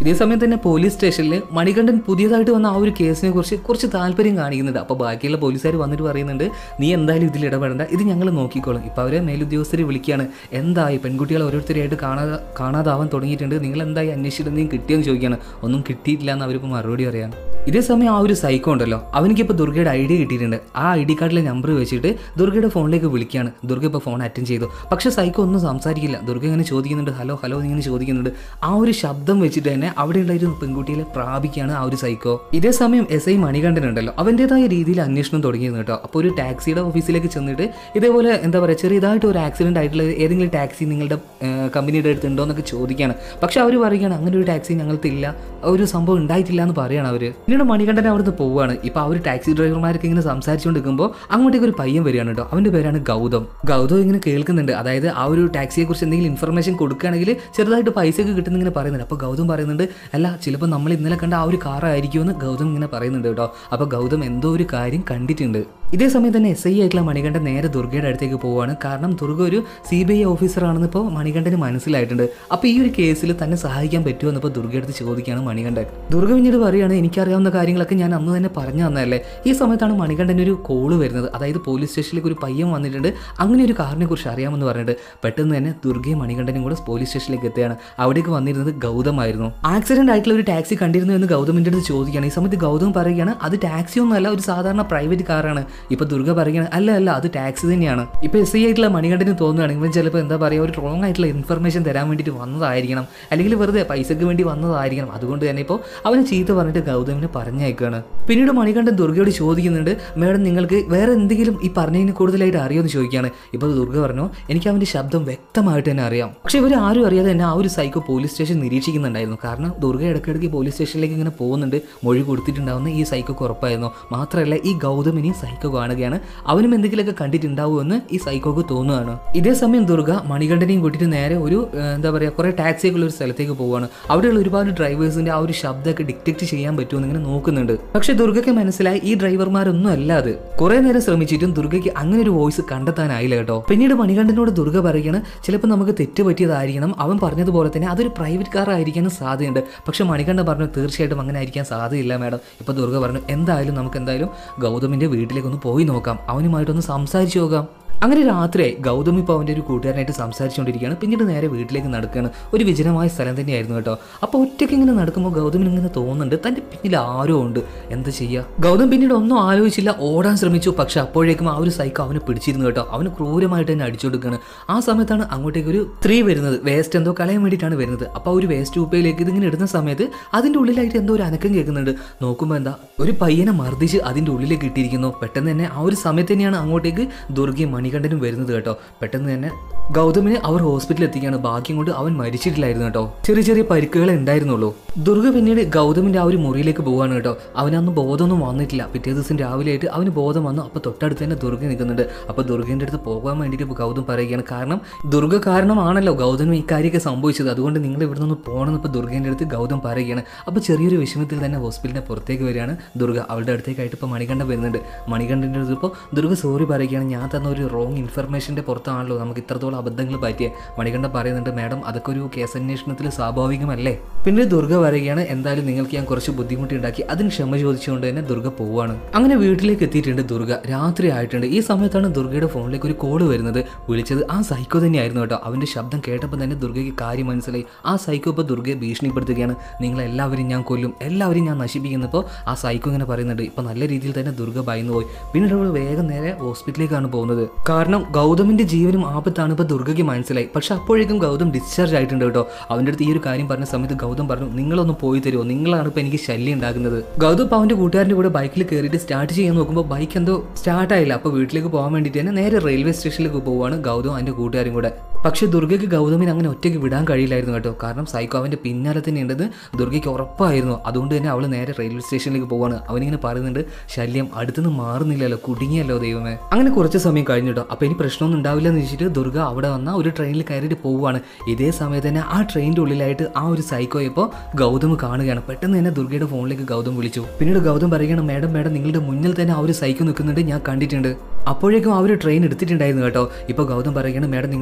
Speaker 1: ഇതേ സമയം തന്നെ പോലീസ് സ്റ്റേഷനിൽ മണികണ്ഠൻ പുതിയതായിട്ട് വന്ന ആ ഒരു കേസിനെ കുറിച്ച് കുറച്ച് താല്പര്യം കാണിക്കുന്നുണ്ട് അപ്പോൾ ബാക്കിയുള്ള പോലീസുകാർ വന്നിട്ട് പറയുന്നുണ്ട് നീ എന്തായാലും ഇതിൽ ഇടപെടേണ്ട ഇത് ഞങ്ങൾ നോക്കിക്കോളും ഇപ്പോൾ അവരെ മേലുദ്യോഗസ്ഥർ വിളിക്കുകയാണ് എന്തായി പെൺകുട്ടികൾ ഓരോരുത്തരെയായിട്ട് കാണാതെ കാണാതാവാൻ തുടങ്ങിയിട്ടുണ്ട് നിങ്ങൾ എന്തായി അന്വേഷിച്ചിട്ട് എന്തെങ്കിലും കിട്ടിയെന്ന് ചോദിക്കുകയാണ് ഒന്നും കിട്ടിയിട്ടില്ല എന്ന് അവരിപ്പോൾ മറുപടി പറയാൻ ഇതേ സമയം ആ ഒരു സൈക്കോ ഉണ്ടല്ലോ അവനിക്കിപ്പോൾ ദുർഗയുടെ ഐഡിയ കിട്ടിയിട്ടുണ്ട് ആ ഐ ഡി കാർഡിലെ നമ്പർ വെച്ചിട്ട് ദുർഗയുടെ ഫോണിലേക്ക് വിളിക്കുകയാണ് ദുർഗ ഇപ്പോൾ ഫോൺ അറ്റൻഡ് ചെയ്തു പക്ഷേ സൈക്കോ ഒന്നും സംസാരിക്കില്ല ദുർഗ ഇങ്ങനെ ചോദിക്കുന്നുണ്ട് ഹലോ ഹലോ ഇങ്ങനെ ചോദിക്കുന്നുണ്ട് ആ ഒരു ശബ്ദം വെച്ചിട്ട് തന്നെ അവിടെ ഉണ്ടായിരുന്ന പെൺകുട്ടിയെ പ്രാപിക്കുകയാണ് ആ ഒരു സൈക്കോ ഇതേ സമയം എസ് ഐ മണികണ്ഠൻ ഉണ്ടല്ലോ അവൻ്റെതായ രീതിയിൽ അന്വേഷണം തുടങ്ങിയിരുന്നു കേട്ടോ അപ്പോൾ ഒരു ടാക്സിയുടെ ഓഫീസിലേക്ക് ചെന്നിട്ട് ഇതേപോലെ എന്താ പറയുക ചെറിയതായിട്ട് ഒരു ആക്സിഡന്റ് ആയിട്ടുള്ള ഏതെങ്കിലും ടാക്സി നിങ്ങളുടെ ഏഹ്, കമ്പനിയുടെ അടുത്ത് ഉണ്ടോ എന്നൊക്കെ ചോദിക്കുകയാണ് പക്ഷെ അവർ പറയുകയാണ് അങ്ങനെ ഒരു ടാക്സി ഞങ്ങൾക്ക് ഇല്ല ഒരു സംഭവം ഉണ്ടായിട്ടില്ല എന്ന് പറയാണ് അവർ പിന്നീട് മണികണ്ഠൻ അവിടുന്ന് പോവുകയാണ് ഇപ്പോൾ ആ ഒരു ടാക്സി ഡ്രൈവർമാരൊക്കെ ഇങ്ങനെ സംസാരിച്ചുകൊണ്ടിരിക്കുമ്പോൾ അങ്ങോട്ടേക്ക് ഒരു പയ്യൻ വരികയാണ് കേട്ടോ അവൻ്റെ പേരാണ് ഗൗതം ഗൗതം ഇങ്ങനെ കേൾക്കുന്നുണ്ട് അതായത് ആ ഒരു ടാക്സിയെ കുറിച്ച് എന്തെങ്കിലും ഇൻഫർമേഷൻ കൊടുക്കുകയാണെങ്കിൽ ചെറുതായിട്ട് പൈസ ഒക്കെ കിട്ടുന്ന ഇങ്ങനെ പറയുന്നുണ്ട് അപ്പോൾ ഗൗതം പറയുന്നുണ്ട് അല്ല ചിലപ്പോൾ നമ്മൾ ഇന്നലെ കണ്ട ആ ഒരു കാറായിരിക്കുമെന്ന് ഗൗതം ഇങ്ങനെ പറയുന്നുണ്ട് കേട്ടോ അപ്പോൾ ഗൗതം എന്തോ ഒരു കാര്യം കണ്ടിട്ടുണ്ട് ഇതേ സമയം തന്നെ എസ് ഐ ആയിട്ടുള്ള മണികണ്ഠൻ നേരെ ദുർഗയുടെ അടുത്തേക്ക് പോവുകയാണ് കാരണം ദുർഗ ഒരു സി ബി ഐ ഓഫീസറാണെന്ന് ഇപ്പോൾ മണികണ്ഠന് മനസ്സിലായിട്ടുണ്ട് അപ്പോൾ ഈ ഒരു കേസിൽ തന്നെ സഹായിക്കാൻ പറ്റുമോ ഇപ്പോൾ ദുർഗയുടെ ചോദിക്കുകയാണ് മണികണ്ഠൻ ദുർഗ പിന്നീട് പറയുകയാണ് എനിക്കറിയാവുന്ന കാര്യങ്ങളൊക്കെ ഞാൻ അന്ന് തന്നെ പറഞ്ഞു തന്നതല്ലേ ഈ സമയത്താണ് മണികണ്ഠന് ഒരു കോള് വരുന്നത് അതായത് പോലീസ് സ്റ്റേഷനിലേക്ക് ഒരു പയ്യൻ വന്നിട്ടുണ്ട് അങ്ങനെ ഒരു കാറിനെ കുറിച്ച് അറിയാമെന്ന് പറഞ്ഞിട്ട് പെട്ടെന്ന് തന്നെ ദുർഗയും മണികണ്ഠനും കൂടെ പോലീസ് സ്റ്റേഷനിലേക്ക് എത്തുകയാണ് അവിടേക്ക് വന്നിരുന്നത് ഗൗതമായിരുന്നു ആക്സിഡന്റ് ആയിട്ടുള്ള ഒരു ടാക്സി കണ്ടിരുന്നു എന്ന് ഗൗതമിന്റെ അടുത്ത് ചോദിക്കുകയാണ് ഈ സമയത്ത് ഗൗതം പറയുകയാണ് അത് ടാക്സി ഒന്നും അല്ല ഒരു സാധാരണ പ്രൈവറ്റ് കാറാണ് ഇപ്പൊ ദുർഗ പറയുകയാണ് അല്ല അല്ല അത് ടാക്സി തന്നെയാണ് ഇപ്പൊ എസ് ഐ ആയിട്ടുള്ള മണികണ്ഠന് തോന്നുകയാണ് ഇവൻ ചിലപ്പോൾ എന്താ പറയുക ഒരു റോങ് ആയിട്ടുള്ള ഇൻഫർമേഷൻ തരാൻ വേണ്ടിയിട്ട് വന്നതായിരിക്കണം അല്ലെങ്കിൽ വെറുതെ പൈസക്ക് വേണ്ടി വന്നതായിരിക്കണം അതുകൊണ്ട് തന്നെ ഇപ്പോൾ അവനെ ചീത്ത പറഞ്ഞിട്ട് ഗൗതമിനെ പറഞ്ഞയക്കുകയാണ് പിന്നീട് മണികണ്ഠൻ ദുർഗയോട് ചോദിക്കുന്നുണ്ട് മേഡം നിങ്ങൾക്ക് വേറെ എന്തെങ്കിലും ഈ പറഞ്ഞതിന് കൂടുതലായിട്ട് അറിയുമെന്ന് ചോദിക്കുകയാണ് ഇപ്പോൾ ദുർഗ പറഞ്ഞു എനിക്ക് അവൻ്റെ ശബ്ദം വ്യക്തമായിട്ട് തന്നെ അറിയാം പക്ഷെ ഇവർ ആരും അറിയാതെ തന്നെ ആ ഒരു സൈക്കോ പോലീസ് സ്റ്റേഷൻ നിരീക്ഷിക്കുന്നുണ്ടായിരുന്നു കാരണം ദുർഗ ഇടയ്ക്കിടയ്ക്ക് പോലീസ് സ്റ്റേഷനിലേക്ക് ഇങ്ങനെ പോകുന്നുണ്ട് മൊഴി കൊടുത്തിട്ടുണ്ടാവുന്ന ഈ സൈക്കോക്ക് ഉറപ്പായിരുന്നു മാത്രമല്ല ഈ ഗൗതമിനെയും സൈക്കോ കാണുകയാണ് അവനും എന്തെങ്കിലുമൊക്കെ കണ്ടിട്ടുണ്ടാവുമെന്ന് ഈ സൈക്കോക്ക് തോന്നുകയാണ് ഇതേ സമയം ദുർഗ മണികണ്ഠനെയും കൂട്ടിയിട്ട് നേരെ ഒരു ഏഹ്, എന്താ പറയുക കുറേ ടാക്സിയൊക്കെ ഒരു സ്ഥലത്തേക്ക് പോവുകയാണ് അവിടെയുള്ള ഒരുപാട് ഡ്രൈവേഴ്സിന്റെ ആ ഒരു ശബ്ദമൊക്കെ ഡിറ്റക്ട് ചെയ്യാൻ പറ്റുമെന്ന് ഇങ്ങനെ നോക്കുന്നുണ്ട് പക്ഷെ ദുർഗയ്ക്ക് മനസ്സിലായി ഈ ഡ്രൈവർമാരൊന്നും അല്ല അത് കുറെ നേരം ശ്രമിച്ചിട്ടും ദുർഗയ്ക്ക് അങ്ങനെ ഒരു വോയിസ് കണ്ടെത്താനായില്ല കേട്ടോ പിന്നീട് മണികണ്ഠനോട് ദുർഗ പറയുകയാണ് ചിലപ്പോൾ നമുക്ക് തെറ്റ് പറ്റിയതായിരിക്കണം അവൻ പറഞ്ഞതുപോലെ തന്നെ അതൊരു പ്രൈവറ്റ് കാർ ആയിരിക്കാനും സാധ്യതയുണ്ട് പക്ഷെ മണികണ്ഠൻ പറഞ്ഞു തീർച്ചയായിട്ടും അങ്ങനെ ആയിരിക്കാൻ സാധ്യതയില്ല മാഡം ഇപ്പൊ ദുർഗ പറഞ്ഞു എന്തായാലും നമുക്ക് എന്തായാലും ഗൗതമിന്റെ വീട്ടിലേക്ക് ഒന്ന് പോയി നോക്കാം അവനുമായിട്ടൊന്ന് സംസാരിച്ചു നോക്കാം അങ്ങനെ രാത്രിയായി ഗൗതം ഇപ്പോൾ അവൻ്റെ ഒരു കൂട്ടുകാരനായിട്ട് സംസാരിച്ചുകൊണ്ടിരിക്കുകയാണ് പിന്നീട് നേരെ വീട്ടിലേക്ക് നടക്കുകയാണ് ഒരു വിജനമായ സ്ഥലം തന്നെയായിരുന്നു കേട്ടോ അപ്പോൾ ഒറ്റയ്ക്ക് ഇങ്ങനെ നടക്കുമ്പോൾ ഗൗതമിന് ഇങ്ങനെ തോന്നുന്നുണ്ട് തൻ്റെ പിന്നിൽ ആരോ ഉണ്ട് എന്താ ചെയ്യുക ഗൗതം പിന്നീട് ഒന്നും ആലോചിച്ചില്ല ഓടാൻ ശ്രമിച്ചു പക്ഷെ അപ്പോഴേക്കും ആ ഒരു സൈക്കോ അവനെ പിടിച്ചിരുന്നു കേട്ടോ അവന് ക്രൂരമായിട്ട് തന്നെ അടിച്ചു കൊടുക്കുകയാണ് ആ സമയത്താണ് അങ്ങോട്ടേക്ക് ഒരു സ്ത്രീ വരുന്നത് വേസ്റ്റ് എന്തോ കളയാൻ വേണ്ടിയിട്ടാണ് വരുന്നത് അപ്പോൾ ആ ഒരു വേസ്റ്റ് കുപ്പയിലേക്ക് ഇതിങ്ങനെ ഇടുന്ന സമയത്ത് അതിൻ്റെ ഉള്ളിലായിട്ട് എന്തോ ഒരു അനക്കം കേൾക്കുന്നുണ്ട് നോക്കുമ്പോൾ എന്താ ഒരു പയ്യനെ മർദ്ദിച്ച് അതിൻ്റെ ഉള്ളിലേക്ക് ഇട്ടിരിക്കുന്നു പെട്ടെന്ന് തന്നെ ആ ഒരു സമയത്ത് തന്നെയാണ് അങ്ങോട്ടേക്ക് ദുർഗയും മണികണ്ഠനും വരുന്നത് കേട്ടോ പെട്ടെന്ന് തന്നെ ഗൗതമിനെ അവർ ഹോസ്പിറ്റലിൽ എത്തിക്കുകയാണ് ഭാഗ്യം കൊണ്ട് അവൻ മരിച്ചിട്ടില്ലായിരുന്നു കേട്ടോ ചെറിയ ചെറിയ പരിക്കുകളെ ഉണ്ടായിരുന്നുള്ളൂ ദുർഗ പിന്നീട് ഗൗതമിന്റെ ആ ഒരു മുറിയിലേക്ക് പോവാണ് കേട്ടോ അവനന്ന് ബോധമൊന്നും വന്നിട്ടില്ല പിറ്റേ ദിവസം രാവിലെ ആയിട്ട് അവന് ബോധം വന്നു അപ്പോൾ തൊട്ടടുത്ത് തന്നെ ദുർഗ നിൽക്കുന്നുണ്ട് അപ്പോൾ ദുർഗേൻ്റെ അടുത്ത് പോകാൻ വേണ്ടിയിട്ട് ഇപ്പോൾ ഗൗതം പറയുകയാണ് കാരണം ദുർഗ കാരണമാണല്ലോ ഗൗതമിന് ഈ കാര്യമൊക്കെ സംഭവിച്ചത് അതുകൊണ്ട് നിങ്ങൾ ഇവിടെ നിന്ന് പോകണമെന്ന് ഇപ്പോൾ ദുർഗേൻ്റെ അടുത്ത് ഗൗതം പറയുകയാണ് അപ്പോൾ ചെറിയൊരു വിഷമത്തിൽ തന്നെ ഹോസ്പിറ്റലിൻ്റെ പുറത്തേക്ക് വരികയാണ് ദുർഗ അവളുടെ അടുത്തേക്കായിട്ട് ഇപ്പോൾ മണികണ്ഠൻ വരുന്നുണ്ട് മണികണ്ഠൻ്റെ അടുത്ത് ഇപ്പോൾ ദുർഗ സോറി പറയുകയാണ് ഞാൻ തന്ന ഒരു റോങ് ഇൻഫർമേഷൻ്റെ പുറത്താണല്ലോ നമുക്ക് ഇത്രത്തോളം അബദ്ധങ്ങൾ പറ്റിയ മണികണ്ഠൻ പറയുന്നുണ്ട് മാഡം അതൊക്കെ ഒരു കേസ് അന്വേഷണത്തിൽ സ്വാഭാവികമല്ലേ പിന്നെ ദുർഗ പറയുകയാണ് എന്തായാലും നിങ്ങൾക്ക് ഞാൻ കുറച്ച് ബുദ്ധിമുട്ടുണ്ടാക്കി അതിന് ക്ഷമ ചോദിച്ചുകൊണ്ട് തന്നെ ദുർഗ പോവാണ് അങ്ങനെ വീട്ടിലേക്ക് എത്തിയിട്ടുണ്ട് ദുർഗ രാത്രി ആയിട്ടുണ്ട് ഈ സമയത്താണ് ദുർഗയുടെ ഫോണിലേക്ക് ഒരു കോള് വരുന്നത് വിളിച്ചത് ആ സൈക്കോ തന്നെയായിരുന്നു കേട്ടോ അവന്റെ ശബ്ദം കേട്ടപ്പോൾ തന്നെ ദുർഗയ്ക്ക് കാര്യം മനസ്സിലായി ആ സൈക്കോ ഇപ്പോൾ ദുർഗയെ ഭീഷണിപ്പെടുത്തുകയാണ് നിങ്ങളെല്ലാവരും ഞാൻ കൊല്ലും എല്ലാവരും ഞാൻ നശിപ്പിക്കുന്നപ്പോൾ ആ സൈക്കോ ഇങ്ങനെ പറയുന്നുണ്ട് ഇപ്പൊ നല്ല രീതിയിൽ തന്നെ ദുർഗ ഭയന്നു പോയി പിന്നീട് അവൾ വേഗം നേരെ ഹോസ്പിറ്റലിലേക്കാണ് പോകുന്നത് കാരണം ഗൗതമിന്റെ ജീവനും ആപത്താണ് ഇപ്പോൾ ദുർഗയ്ക്ക് മനസ്സിലായി പക്ഷെ അപ്പോഴേക്കും ഗൗതം ഡിസ്ചാർജ് ആയിട്ടുണ്ട് കേട്ടോ അവൻ്റെ അടുത്ത് ഈ ഒരു കാര്യം പറഞ്ഞ സമയത്ത് ഗൗതം പറഞ്ഞു നിങ്ങളൊന്ന് പോയി തരുമോ നിങ്ങളാണ് ഇപ്പോൾ എനിക്ക് ശല്യം ഉണ്ടാക്കുന്നത് ഗൗതം ഇപ്പോൾ അവൻ്റെ കൂട്ടുകാരൻ്റെ കൂടെ ബൈക്കിൽ കയറിയിട്ട് സ്റ്റാർട്ട് ചെയ്യാൻ നോക്കുമ്പോൾ ബൈക്ക് എന്തോ സ്റ്റാർട്ട് ആയില്ല അപ്പോൾ വീട്ടിലേക്ക് പോകാൻ വേണ്ടിയിട്ട് തന്നെ നേരെ റെയിൽവേ സ്റ്റേഷനിലേക്ക് പോവുകയാണ് ഗൗതം അതിൻ്റെ കൂട്ടുകാരും കൂടെ പക്ഷേ ദുർഗയ്ക്ക് ഗൗതമിനെ അങ്ങനെ ഒറ്റയ്ക്ക് വിടാൻ കഴിയില്ലായിരുന്നു കേട്ടോ കാരണം സൈക്കോ അവൻ്റെ പിന്നാലെ തന്നെ ഉണ്ടെന്ന് ദുർഗയ്ക്ക് ഉറപ്പായിരുന്നു അതുകൊണ്ട് തന്നെ അവൾ നേരെ റെയിൽവേ സ്റ്റേഷനിലേക്ക് പോവാണ് അവനിങ്ങനെ പറയുന്നുണ്ട് ശല്യം അടുത്തുനിന്ന് മാറുന്നില്ലല്ലോ കുടുങ്ങിയല്ലോ ദൈവമേ അങ്ങനെ കുറച്ച് സമയം കഴിഞ്ഞു കേട്ടോ അപ്പോൾ ഇനി പ്രശ്നമൊന്നും ഉണ്ടാവില്ല എന്ന് വെച്ചിട്ട് ദുർഗ അവിടെ വന്ന ഒരു ട്രെയിനിൽ കയറിയിട്ട് പോവുകയാണ് ഇതേ സമയത്ത് തന്നെ ആ ട്രെയിനിൻ്റെ ഉള്ളിലായിട്ട് ആ ഒരു സൈക്കോ ഇപ്പോൾ ഗൗതം കാണുകയാണ് പെട്ടെന്ന് തന്നെ ദുർഗയുടെ ഫോണിലേക്ക് ഗൗതം വിളിച്ചു പിന്നീട് ഗൗതം പറയുകയാണ് മാഡം മാഡം നിങ്ങളുടെ മുന്നിൽ തന്നെ ആ ഒരു സൈക്കോ നിൽക്കുന്നുണ്ട് ഞാൻ കണ്ടിട്ടുണ്ട് അപ്പോഴേക്കും ആ ഒരു ട്രെയിൻ എടുത്തിട്ടുണ്ടായിരുന്നു കേട്ടോ ഇപ്പോൾ ഗൗതം പറയുകയാണ് മാഡം നിങ്ങളൊരു കാര്യം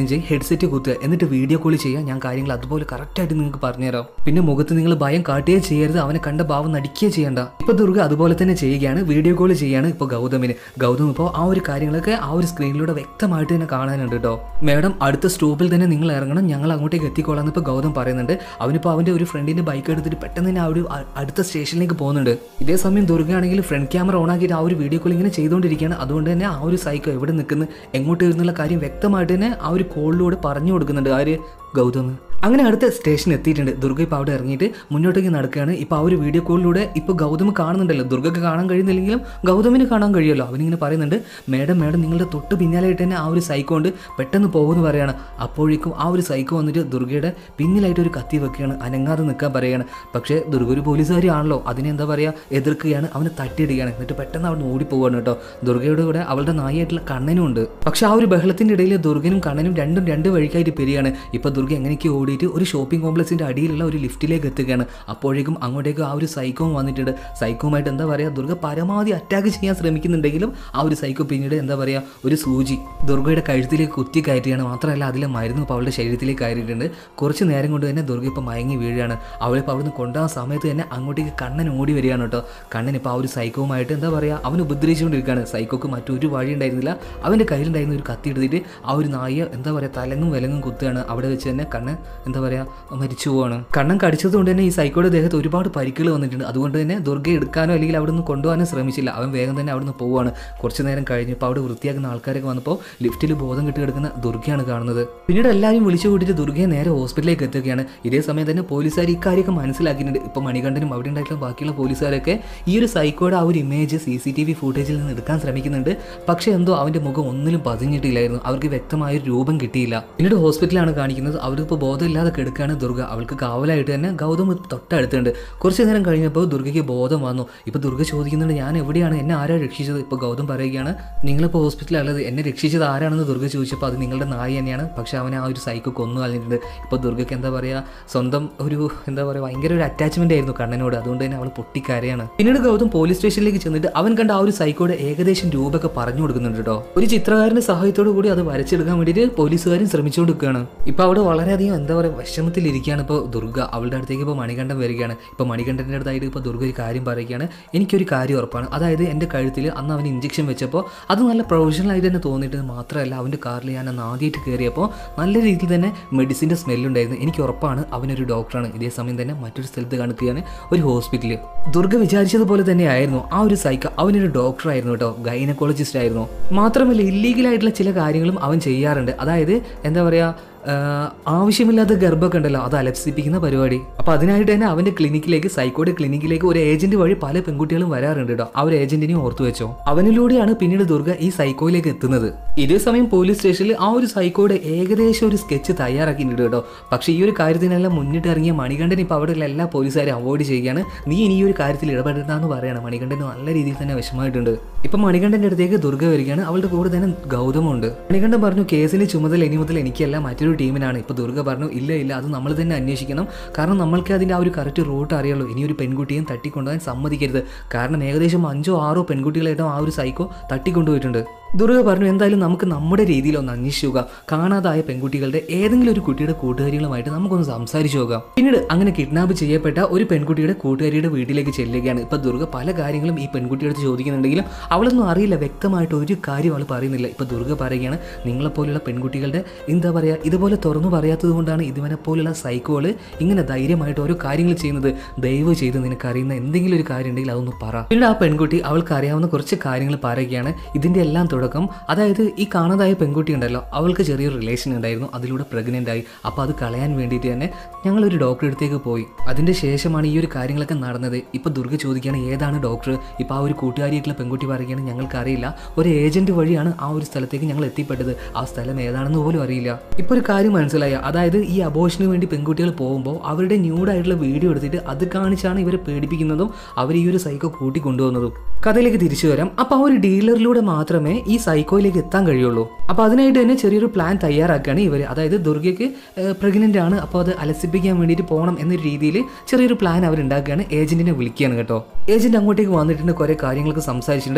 Speaker 1: ചെയ്യും ഹെഡ്സെറ്റ് കുത്തുക എന്നിട്ട് വീഡിയോ കോൾ ചെയ്യുക ഞാൻ കാര്യങ്ങൾ അതുപോലെ കറക്റ്റായിട്ട് നിങ്ങൾക്ക് പറഞ്ഞുതരാം പിന്നെ മുഖത്ത് നിങ്ങൾ ഭയം കാട്ടുകയും ചെയ്യരുത് അവനെ കണ്ട ഭാവം നടിക്കുകയും ചെയ്യണ്ട ഇപ്പൊ ദുർഗ അതുപോലെ തന്നെ ചെയ്യുകയാണ് വീഡിയോ കോൾ ചെയ്യാണ് ഇപ്പൊ ഗൗതമിന് ഗൗതം ഇപ്പോൾ ആ ഒരു കാര്യങ്ങളൊക്കെ ആ ഒരു സ്ക്രീനിലൂടെ വ്യക്തമായിട്ട് തന്നെ കാണാനുണ്ട് കേട്ടോ മേഡം അടുത്ത സ്റ്റോപ്പിൽ തന്നെ നിങ്ങൾ ഇറങ്ങണം ഞങ്ങൾ അങ്ങോട്ടേക്ക് എത്തിക്കോളാം ഇപ്പോൾ ഗൗതം പറയുന്നുണ്ട് അവനിപ്പോൾ അവൻ്റെ ഒരു ഫ്രണ്ടിന്റെ ബൈക്ക് എടുത്തിട്ട് പെട്ടെന്ന് തന്നെ ആ ഒരു അ- അടുത്ത സ്റ്റേഷനിലേക്ക് പോകുന്നുണ്ട് ഇതേ സമയം ദുർഗയാണെങ്കിൽ ഫ്രണ്ട് ക്യാമറ ഓൺ ആക്കിയിട്ട് ആ ഒരു വീഡിയോ കോൾ ഇങ്ങനെ ചെയ്തുകൊണ്ടിരിക്കുകയാണ് അതുകൊണ്ട് തന്നെ ആ ഒരു സൈക്കോ എവിടെ നിൽക്കുന്നു എങ്ങോട്ട് വരുന്നുള്ള കാര്യം വ്യക്തമായിട്ട് തന്നെ ആ ഒരു കോളിലൂടെ പറഞ്ഞു കൊടുക്കുന്നുണ്ട് ആര് ഗൗതം അങ്ങനെ അടുത്ത സ്റ്റേഷൻ എത്തിയിട്ടുണ്ട് ദുർഗ ഇപ്പോൾ അവിടെ ഇറങ്ങിയിട്ട് മുന്നോട്ടേക്ക് നടക്കുകയാണ് ഇപ്പോൾ ആ ഒരു വീഡിയോ കോളിലൂടെ ഇപ്പോൾ ഗൗതം കാണുന്നുണ്ടല്ലോ ദുർഗക്ക് കാണാൻ കഴിയുന്നില്ലെങ്കിലും ഗൗതമിന് കാണാൻ കഴിയുമല്ലോ അവനിങ്ങനെ പറയുന്നുണ്ട് മേഡം മേഡം നിങ്ങളുടെ തൊട്ട് പിന്നാലായിട്ട് തന്നെ ആ ഒരു സൈക്കോ കൊണ്ട് പെട്ടെന്ന് പോകുമെന്ന് പറയാണ് അപ്പോഴേക്കും ആ ഒരു സൈക്കോ വന്നിട്ട് ദുർഗയുടെ പിന്നിലായിട്ട് ഒരു കത്തി വെക്കുകയാണ് അനങ്ങാതെ നിൽക്കാൻ പറയുകയാണ് പക്ഷേ ദുർഗ ഒരു പോലീസുകാരി ആണല്ലോ അതിനെ എന്താ പറയുക എതിർക്കുകയാണ് അവനെ തട്ടിയിടുകയാണ് എന്നിട്ട് പെട്ടെന്ന് അവിടെ ഓടിപ്പോവാണ് കേട്ടോ ദുർഗയുടെ കൂടെ അവളുടെ നായായിട്ടുള്ള കണ്ണനും ഉണ്ട് പക്ഷെ ആ ഒരു ബഹളത്തിന്റെ ഇടയിൽ ദുർഗനും കണ്ണനും രണ്ടും രണ്ട് വഴിക്കായിട്ട് പെരിയാണ് ഇപ്പൊ ദുർഗ എങ്ങനെയൊക്കെ ഓടിയിട്ട് ഒരു ഷോപ്പിംഗ് കോംപ്ലക്സിന്റെ അടിയിലുള്ള ഒരു ലിഫ്റ്റിലേക്ക് എത്തുകയാണ് അപ്പോഴേക്കും അങ്ങോട്ടേക്ക് ആ ഒരു സൈക്കോവും വന്നിട്ടുണ്ട് സൈക്കോവുമായിട്ട് എന്താ പറയുക ദുർഗ പരമാവധി അറ്റാക്ക് ചെയ്യാൻ ശ്രമിക്കുന്നുണ്ടെങ്കിലും ആ ഒരു സൈക്കോ പിന്നീട് എന്താ പറയുക ഒരു സൂചി ദുർഗയുടെ കഴുത്തിലേക്ക് കുത്തി കയറ്റുകയാണ് മാത്രമല്ല അതിലെ മരുന്ന് ഇപ്പോൾ അവളുടെ ശരീരത്തിലേക്ക് കയറിയിട്ടുണ്ട് കുറച്ച് നേരം കൊണ്ട് തന്നെ ദുർഗ ഇപ്പോൾ മയങ്ങി വീഴുകയാണ് അവളിപ്പോൾ അവിടുന്ന് കൊണ്ടുപോകാൻ സമയത്ത് തന്നെ അങ്ങോട്ടേക്ക് കണ്ണൻ ഓടി വരികയാണ് കേട്ടോ കണ്ണൻ ഇപ്പോൾ ആ ഒരു സൈക്കോവുമായിട്ട് എന്താ പറയുക അവൻ ഉപദ്രവിച്ചുകൊണ്ടിരിക്കുകയാണ് സൈക്കോക്ക് മറ്റൊരു വഴി ഉണ്ടായിരുന്നില്ല അവൻ്റെ കയ്യിലുണ്ടായിരുന്ന ഒരു കത്തി എടുത്തിട്ട് ആ ഒരു നായ എന്താ പറയുക തലങ്ങും വിലങ്ങും കുത്തുകയാണ് അവിടെ വെച്ച് തന്നെ കണ്ണൻ എന്താ പറയുക മരിച്ചു പോവാണ് കണ്ണൻ കടിച്ചത് കൊണ്ട് തന്നെ ഈ സൈക്കോയുടെ ദേഹത്ത് ഒരുപാട് പരിക്കുകൾ വന്നിട്ടുണ്ട് അതുകൊണ്ട് തന്നെ ദുർഗയെ എടുക്കാനോ അല്ലെങ്കിൽ അവിടെ നിന്ന് കൊണ്ടുപോകാനോ ശ്രമിച്ചില്ല അവൻ വേഗം തന്നെ അവിടെ നിന്ന് പോവുകയാണ് കുറച്ച് നേരം കഴിഞ്ഞ് ഇപ്പോൾ അവിടെ വൃത്തിയാക്കുന്ന ആൾക്കാരൊക്കെ വന്നപ്പോൾ ലിഫ്റ്റിൽ ബോധം കെട്ടി കിടക്കുന്ന ദുർഗയാണ് കാണുന്നത് പിന്നീട് എല്ലാവരും വിളിച്ചു കൂട്ടിയിട്ട് ദുർഗയെ നേരെ ഹോസ്പിറ്റലിലേക്ക് എത്തുകയാണ് ഇതേ സമയം തന്നെ പോലീസുകാർ ഇക്കാര്യമൊക്കെ മനസ്സിലാക്കിയിട്ടുണ്ട് ഇപ്പോൾ മണികണ്ഠനും അവിടെ ഉണ്ടായിട്ടുള്ള ബാക്കിയുള്ള പോലീസുകാരൊക്കെ ഈ ഒരു സൈക്കോയുടെ ആ ഒരു image C C T V ഫുട്ടേജിൽ നിന്ന് എടുക്കാൻ ശ്രമിക്കുന്നുണ്ട് പക്ഷേ എന്തോ അവൻ്റെ മുഖം ഒന്നിലും പതിഞ്ഞിട്ടില്ലായിരുന്നു അവർക്ക് വ്യക്തമായ ഒരു രൂപം കിട്ടിയില്ല പിന്നീട് ഹോസ്പിറ്റലാണ് കാണിക്കുന്നത് അവർക്കിപ്പോൾ ബോധമില്ലാതെ കിടക്കുകയാണ് ദുർഗ അവൾക്ക് കാവലായിട്ട് തന്നെ ഗൗതം തൊട്ടടുത്തുണ്ട് കുറച്ച് നേരം കഴിഞ്ഞപ്പോൾ ദുർഗയ്ക്ക് ബോധം വന്നു ഇപ്പോൾ ദുർഗ ചോദിക്കുന്നുണ്ട് ഞാൻ എവിടെയാണ് എന്നെ ആരാ രക്ഷിച്ചത് ഇപ്പോൾ ഗൗതം പറയുകയാണ് നിങ്ങളിപ്പോൾ ഹോസ്പിറ്റലുള്ളത് എന്നെ രക്ഷിച്ചത് ആരാണെന്ന് ദുർഗ ചോദിച്ചപ്പോൾ അത് നിങ്ങളുടെ നായ തന്നെയാണ് പക്ഷേ അവനെ ആ ഒരു സൈക്കോ കൊന്നു കളഞ്ഞിട്ടുണ്ട് ഇപ്പോൾ ദുർഗയ്ക്ക് എന്താ പറയുക സ്വന്തം ഒരു എന്താ പറയുക ഭയങ്കര ഒരു അറ്റാച്ച്മെന്റ് ആയിരുന്നു കണ്ണനോട് അതുകൊണ്ട് തന്നെ അവൾ പൊട്ടിക്കരയാണ് പിന്നീട് ഗൗതം പോലീസ് സ്റ്റേഷനിലേക്ക് ചെന്നിട്ട് അവൻ കണ്ട ആ ഒരു സൈക്കോയുടെ ഏകദേശം രൂപയൊക്കെ പറഞ്ഞു കൊടുക്കുന്നുണ്ട് കേട്ടോ ഒരു ചിത്രകാരന്റെ സഹായത്തോടു കൂടി അത് വരച്ചെടുക്കാൻ വേണ്ടിയിട്ട് പോലീസുകാരും ശ്രമിച്ചുകൊണ്ടിരിക്കുകയാണ് ഇപ്പൊ അവിടെ വളരെയധികം എന്താ പറയുക വിഷമത്തിലിരിക്കുകയാണ് ഇപ്പോൾ ദുർഗ അവളുടെ അടുത്തേക്ക് ഇപ്പോൾ മണികണ്ഠൻ വരികയാണ് ഇപ്പോൾ മണികണ്ഠൻ്റെ അടുത്തായിട്ട് ഇപ്പോൾ ദുർഗ ഒരു കാര്യം പറയുകയാണ് എനിക്കൊരു കാര്യം ഉറപ്പാണ് അതായത് എൻ്റെ കഴുത്തിൽ അന്ന് അവൻ ഇഞ്ചക്ഷൻ വെച്ചപ്പോൾ അത് നല്ല പ്രൊഫഷണൽ ആയിട്ട് തന്നെ തോന്നിയിട്ട് മാത്രമല്ല അവൻ്റെ കാറിൽ ഞാൻ അന്ന് ആദ്യമായിട്ട് കയറിയപ്പോൾ നല്ല രീതിയിൽ തന്നെ മെഡിസിൻ്റെ സ്മെല്ലുണ്ടായിരുന്നു എനിക്ക് ഉറപ്പാണ് അവനൊരു ഡോക്ടറാണ് ഇതേ സമയം തന്നെ മറ്റൊരു സ്ഥലത്ത് കാണിക്കുകയാണ് ഒരു ഹോസ്പിറ്റലിൽ ദുർഗ വിചാരിച്ചതുപോലെ തന്നെ ആയിരുന്നു ആ ഒരു സൈക്ക അവനൊരു ഡോക്ടർ ആയിരുന്നു കേട്ടോ ഗൈനക്കോളജിസ്റ്റ് ആയിരുന്നു മാത്രമല്ല ഇല്ലീഗലായിട്ടുള്ള ചില കാര്യങ്ങളും അവൻ ചെയ്യാറുണ്ട് അതായത് എന്താ പറയുക ആഹ് ആവശ്യമില്ലാത്ത ഗർഭമൊക്കെ ഉണ്ടല്ലോ അത് അലസിപ്പിക്കുന്ന പരിപാടി അപ്പോൾ അതിനായിട്ട് തന്നെ അവൻ്റെ ക്ലിനിക്കിലേക്ക് സൈക്കോയുടെ ക്ലിനിക്കിലേക്ക് ഒരു ഏജന്റ് വഴി പല പെൺകുട്ടികളും വരാറുണ്ട് കേട്ടോ ആ ഒരു ഏജന്റിനെയും ഓർത്തു വെച്ചോ അവനിലൂടെയാണ് പിന്നീട് ദുർഗ ഈ സൈക്കോയിലേക്ക് എത്തുന്നത് ഇതേ സമയം പോലീസ് സ്റ്റേഷനിൽ ആ ഒരു സൈക്കോയുടെ ഏകദേശം ഒരു സ്കെച്ച് തയ്യാറാക്കിയിട്ടുണ്ട് കേട്ടോ പക്ഷേ ഈ ഒരു കാര്യത്തിനെല്ലാം മുന്നിട്ട് ഇറങ്ങിയ മണികണ്ഠൻ ഇപ്പോൾ അവിടെയുള്ള എല്ലാ പോലീസുകാരെ അവോയ്ഡ് ചെയ്യുകയാണ് നീ ഇനി ഈ ഒരു കാര്യത്തിൽ ഇടപെടരുതെന്ന് പറയാണ് മണികണ്ഠന് നല്ല രീതിയിൽ തന്നെ വിഷമമായിട്ടുണ്ട് ഇപ്പം മണികണ്ഠൻ്റെ അടുത്തേക്ക് ദുർഗ വരികയാണ് അവളുടെ കൂടെ തന്നെ ഗൗതമുണ്ട് മണികണ്ഠൻ പറഞ്ഞു കേസിന്റെ ചുമതല ഇനി മുതൽ എനിക്കല്ല മറ്റൊരു ടീമിനാണ് ഇപ്പോൾ ദുർഗ പറഞ്ഞു ഇല്ല ഇല്ല അത് നമ്മൾ തന്നെ അന്വേഷിക്കണം കാരണം നമ്മൾക്ക് അതിൻ്റെ ആ ഒരു കറക്റ്റ് റൂട്ട് അറിയുള്ളൂ ഇനി ഒരു പെൺകുട്ടിയും തട്ടിക്കൊണ്ടുപോകാൻ സമ്മതിക്കരുത് കാരണം ഏകദേശം അഞ്ചോ ആറോ പെൺകുട്ടികളായിട്ടും ആ ഒരു സൈക്കോ തട്ടിക്കൊണ്ടുപോയിട്ടുണ്ട് ദുർഗ പറഞ്ഞു എന്തായാലും നമുക്ക് നമ്മുടെ രീതിയിൽ ഒന്ന് അന്വേഷിക്കുക കാണാതായ പെൺകുട്ടികളുടെ ഏതെങ്കിലും ഒരു കുട്ടിയുടെ കൂട്ടുകാരികളുമായിട്ട് നമുക്കൊന്ന് സംസാരിച്ചു നോക്കാം പിന്നീട് അങ്ങനെ കിഡ്നാപ്പ് ചെയ്യപ്പെട്ട ഒരു പെൺകുട്ടിയുടെ കൂട്ടുകാരിയുടെ വീട്ടിലേക്ക് ചെല്ലുകയാണ് ഇപ്പൊ ദുർഗ പല കാര്യങ്ങളും ഈ പെൺകുട്ടിയുടെ അടുത്ത് ചോദിക്കുന്നുണ്ടെങ്കിലും അവളൊന്നും അറിയില്ല വ്യക്തമായിട്ട് ഒരു കാര്യം അവൾ പറയുന്നില്ല ഇപ്പൊ ദുർഗ പറയുകയാണ് നിങ്ങളെപ്പോലുള്ള പെൺകുട്ടികളുടെ എന്താ പറയുക ഇതുപോലെ തുറന്നു പറയാത്തത് കൊണ്ടാണ് ഇതുവനെ പോലുള്ള സൈക്കോള് ഇങ്ങനെ ധൈര്യമായിട്ട് ഓരോ കാര്യങ്ങൾ ചെയ്യുന്നത് ദയവ് ചെയ്ത് നിനക്ക് അറിയുന്ന എന്തെങ്കിലും ഒരു കാര്യം ഉണ്ടെങ്കിൽ അതൊന്ന് പറ പിന്നീട് ആ പെൺകുട്ടി അവൾക്ക് അറിയാവുന്ന കുറച്ച് കാര്യങ്ങൾ പറയുകയാണ് ഇതിന്റെ എല്ലാം തുടക്കം അതായത് ഈ കാണാതായ പെൺകുട്ടി ഉണ്ടല്ലോ അവൾക്ക് ചെറിയൊരു റിലേഷൻ ഉണ്ടായിരുന്നു അതിലൂടെ പ്രഗ്നന്റ് ആയി അപ്പോൾ അത് കളയാൻ വേണ്ടിയിട്ട് തന്നെ ഞങ്ങൾ ഒരു ഡോക്ടറെ അടുത്തേക്ക് പോയി അതിന്റെ ശേഷമാണ് ഈ ഒരു കാര്യങ്ങളൊക്കെ നടന്നത് ഇപ്പൊ ദുർഗ ചോദിക്കുകയാണ് ഏതാണ് ഡോക്ടർ ഇപ്പൊ ആ ഒരു കൂട്ടുകാരിയായിട്ടുള്ള പെൺകുട്ടി പറയുകയാണ് ഞങ്ങൾക്ക് അറിയില്ല ഒരു ഏജന്റ് വഴിയാണ് ആ ഒരു സ്ഥലത്തേക്ക് ഞങ്ങൾ എത്തിപ്പെട്ടത് ആ സ്ഥലം ഏതാണെന്ന് പോലും അറിയില്ല ഇപ്പൊ ഒരു കാര്യം മനസ്സിലായ അതായത് ഈ അബോഷന് വേണ്ടി പെൺകുട്ടികൾ പോകുമ്പോൾ അവരുടെ ന്യൂഡായിട്ടുള്ള വീഡിയോ എടുത്തിട്ട് അത് കാണിച്ചാണ് ഇവരെ പേടിപ്പിക്കുന്നതും അവർ ഈ ഒരു സൈക്കോ കൂട്ടി കൊണ്ടുവന്നതും കഥയിലേക്ക് തിരിച്ചു വരാം അപ്പൊ ആ ഒരു ഡീലറിലൂടെ മാത്രമേ ഈ സൈക്കോയിലേക്ക് എത്താൻ കഴിയുള്ളൂ അപ്പൊ അതിനായിട്ട് തന്നെ ചെറിയൊരു പ്ലാൻ തയ്യാറാക്കുകയാണ് ഇവർ അതായത് ദുർഗയ്ക്ക് പ്രഗ്നന്റ് ആണ് അപ്പോൾ അത് അലസിപ്പിക്കാൻ വേണ്ടിയിട്ട് പോകണം എന്നൊരു രീതിയിൽ ചെറിയൊരു പ്ലാൻ അവർ ഉണ്ടാക്കുകയാണ് ഏജന്റിനെ വിളിക്കുകയാണ് കേട്ടോ ഏജന്റ് അങ്ങോട്ടേക്ക് വന്നിട്ടുണ്ട് കുറെ കാര്യങ്ങളൊക്കെ സംസാരിച്ചിട്ടുണ്ട്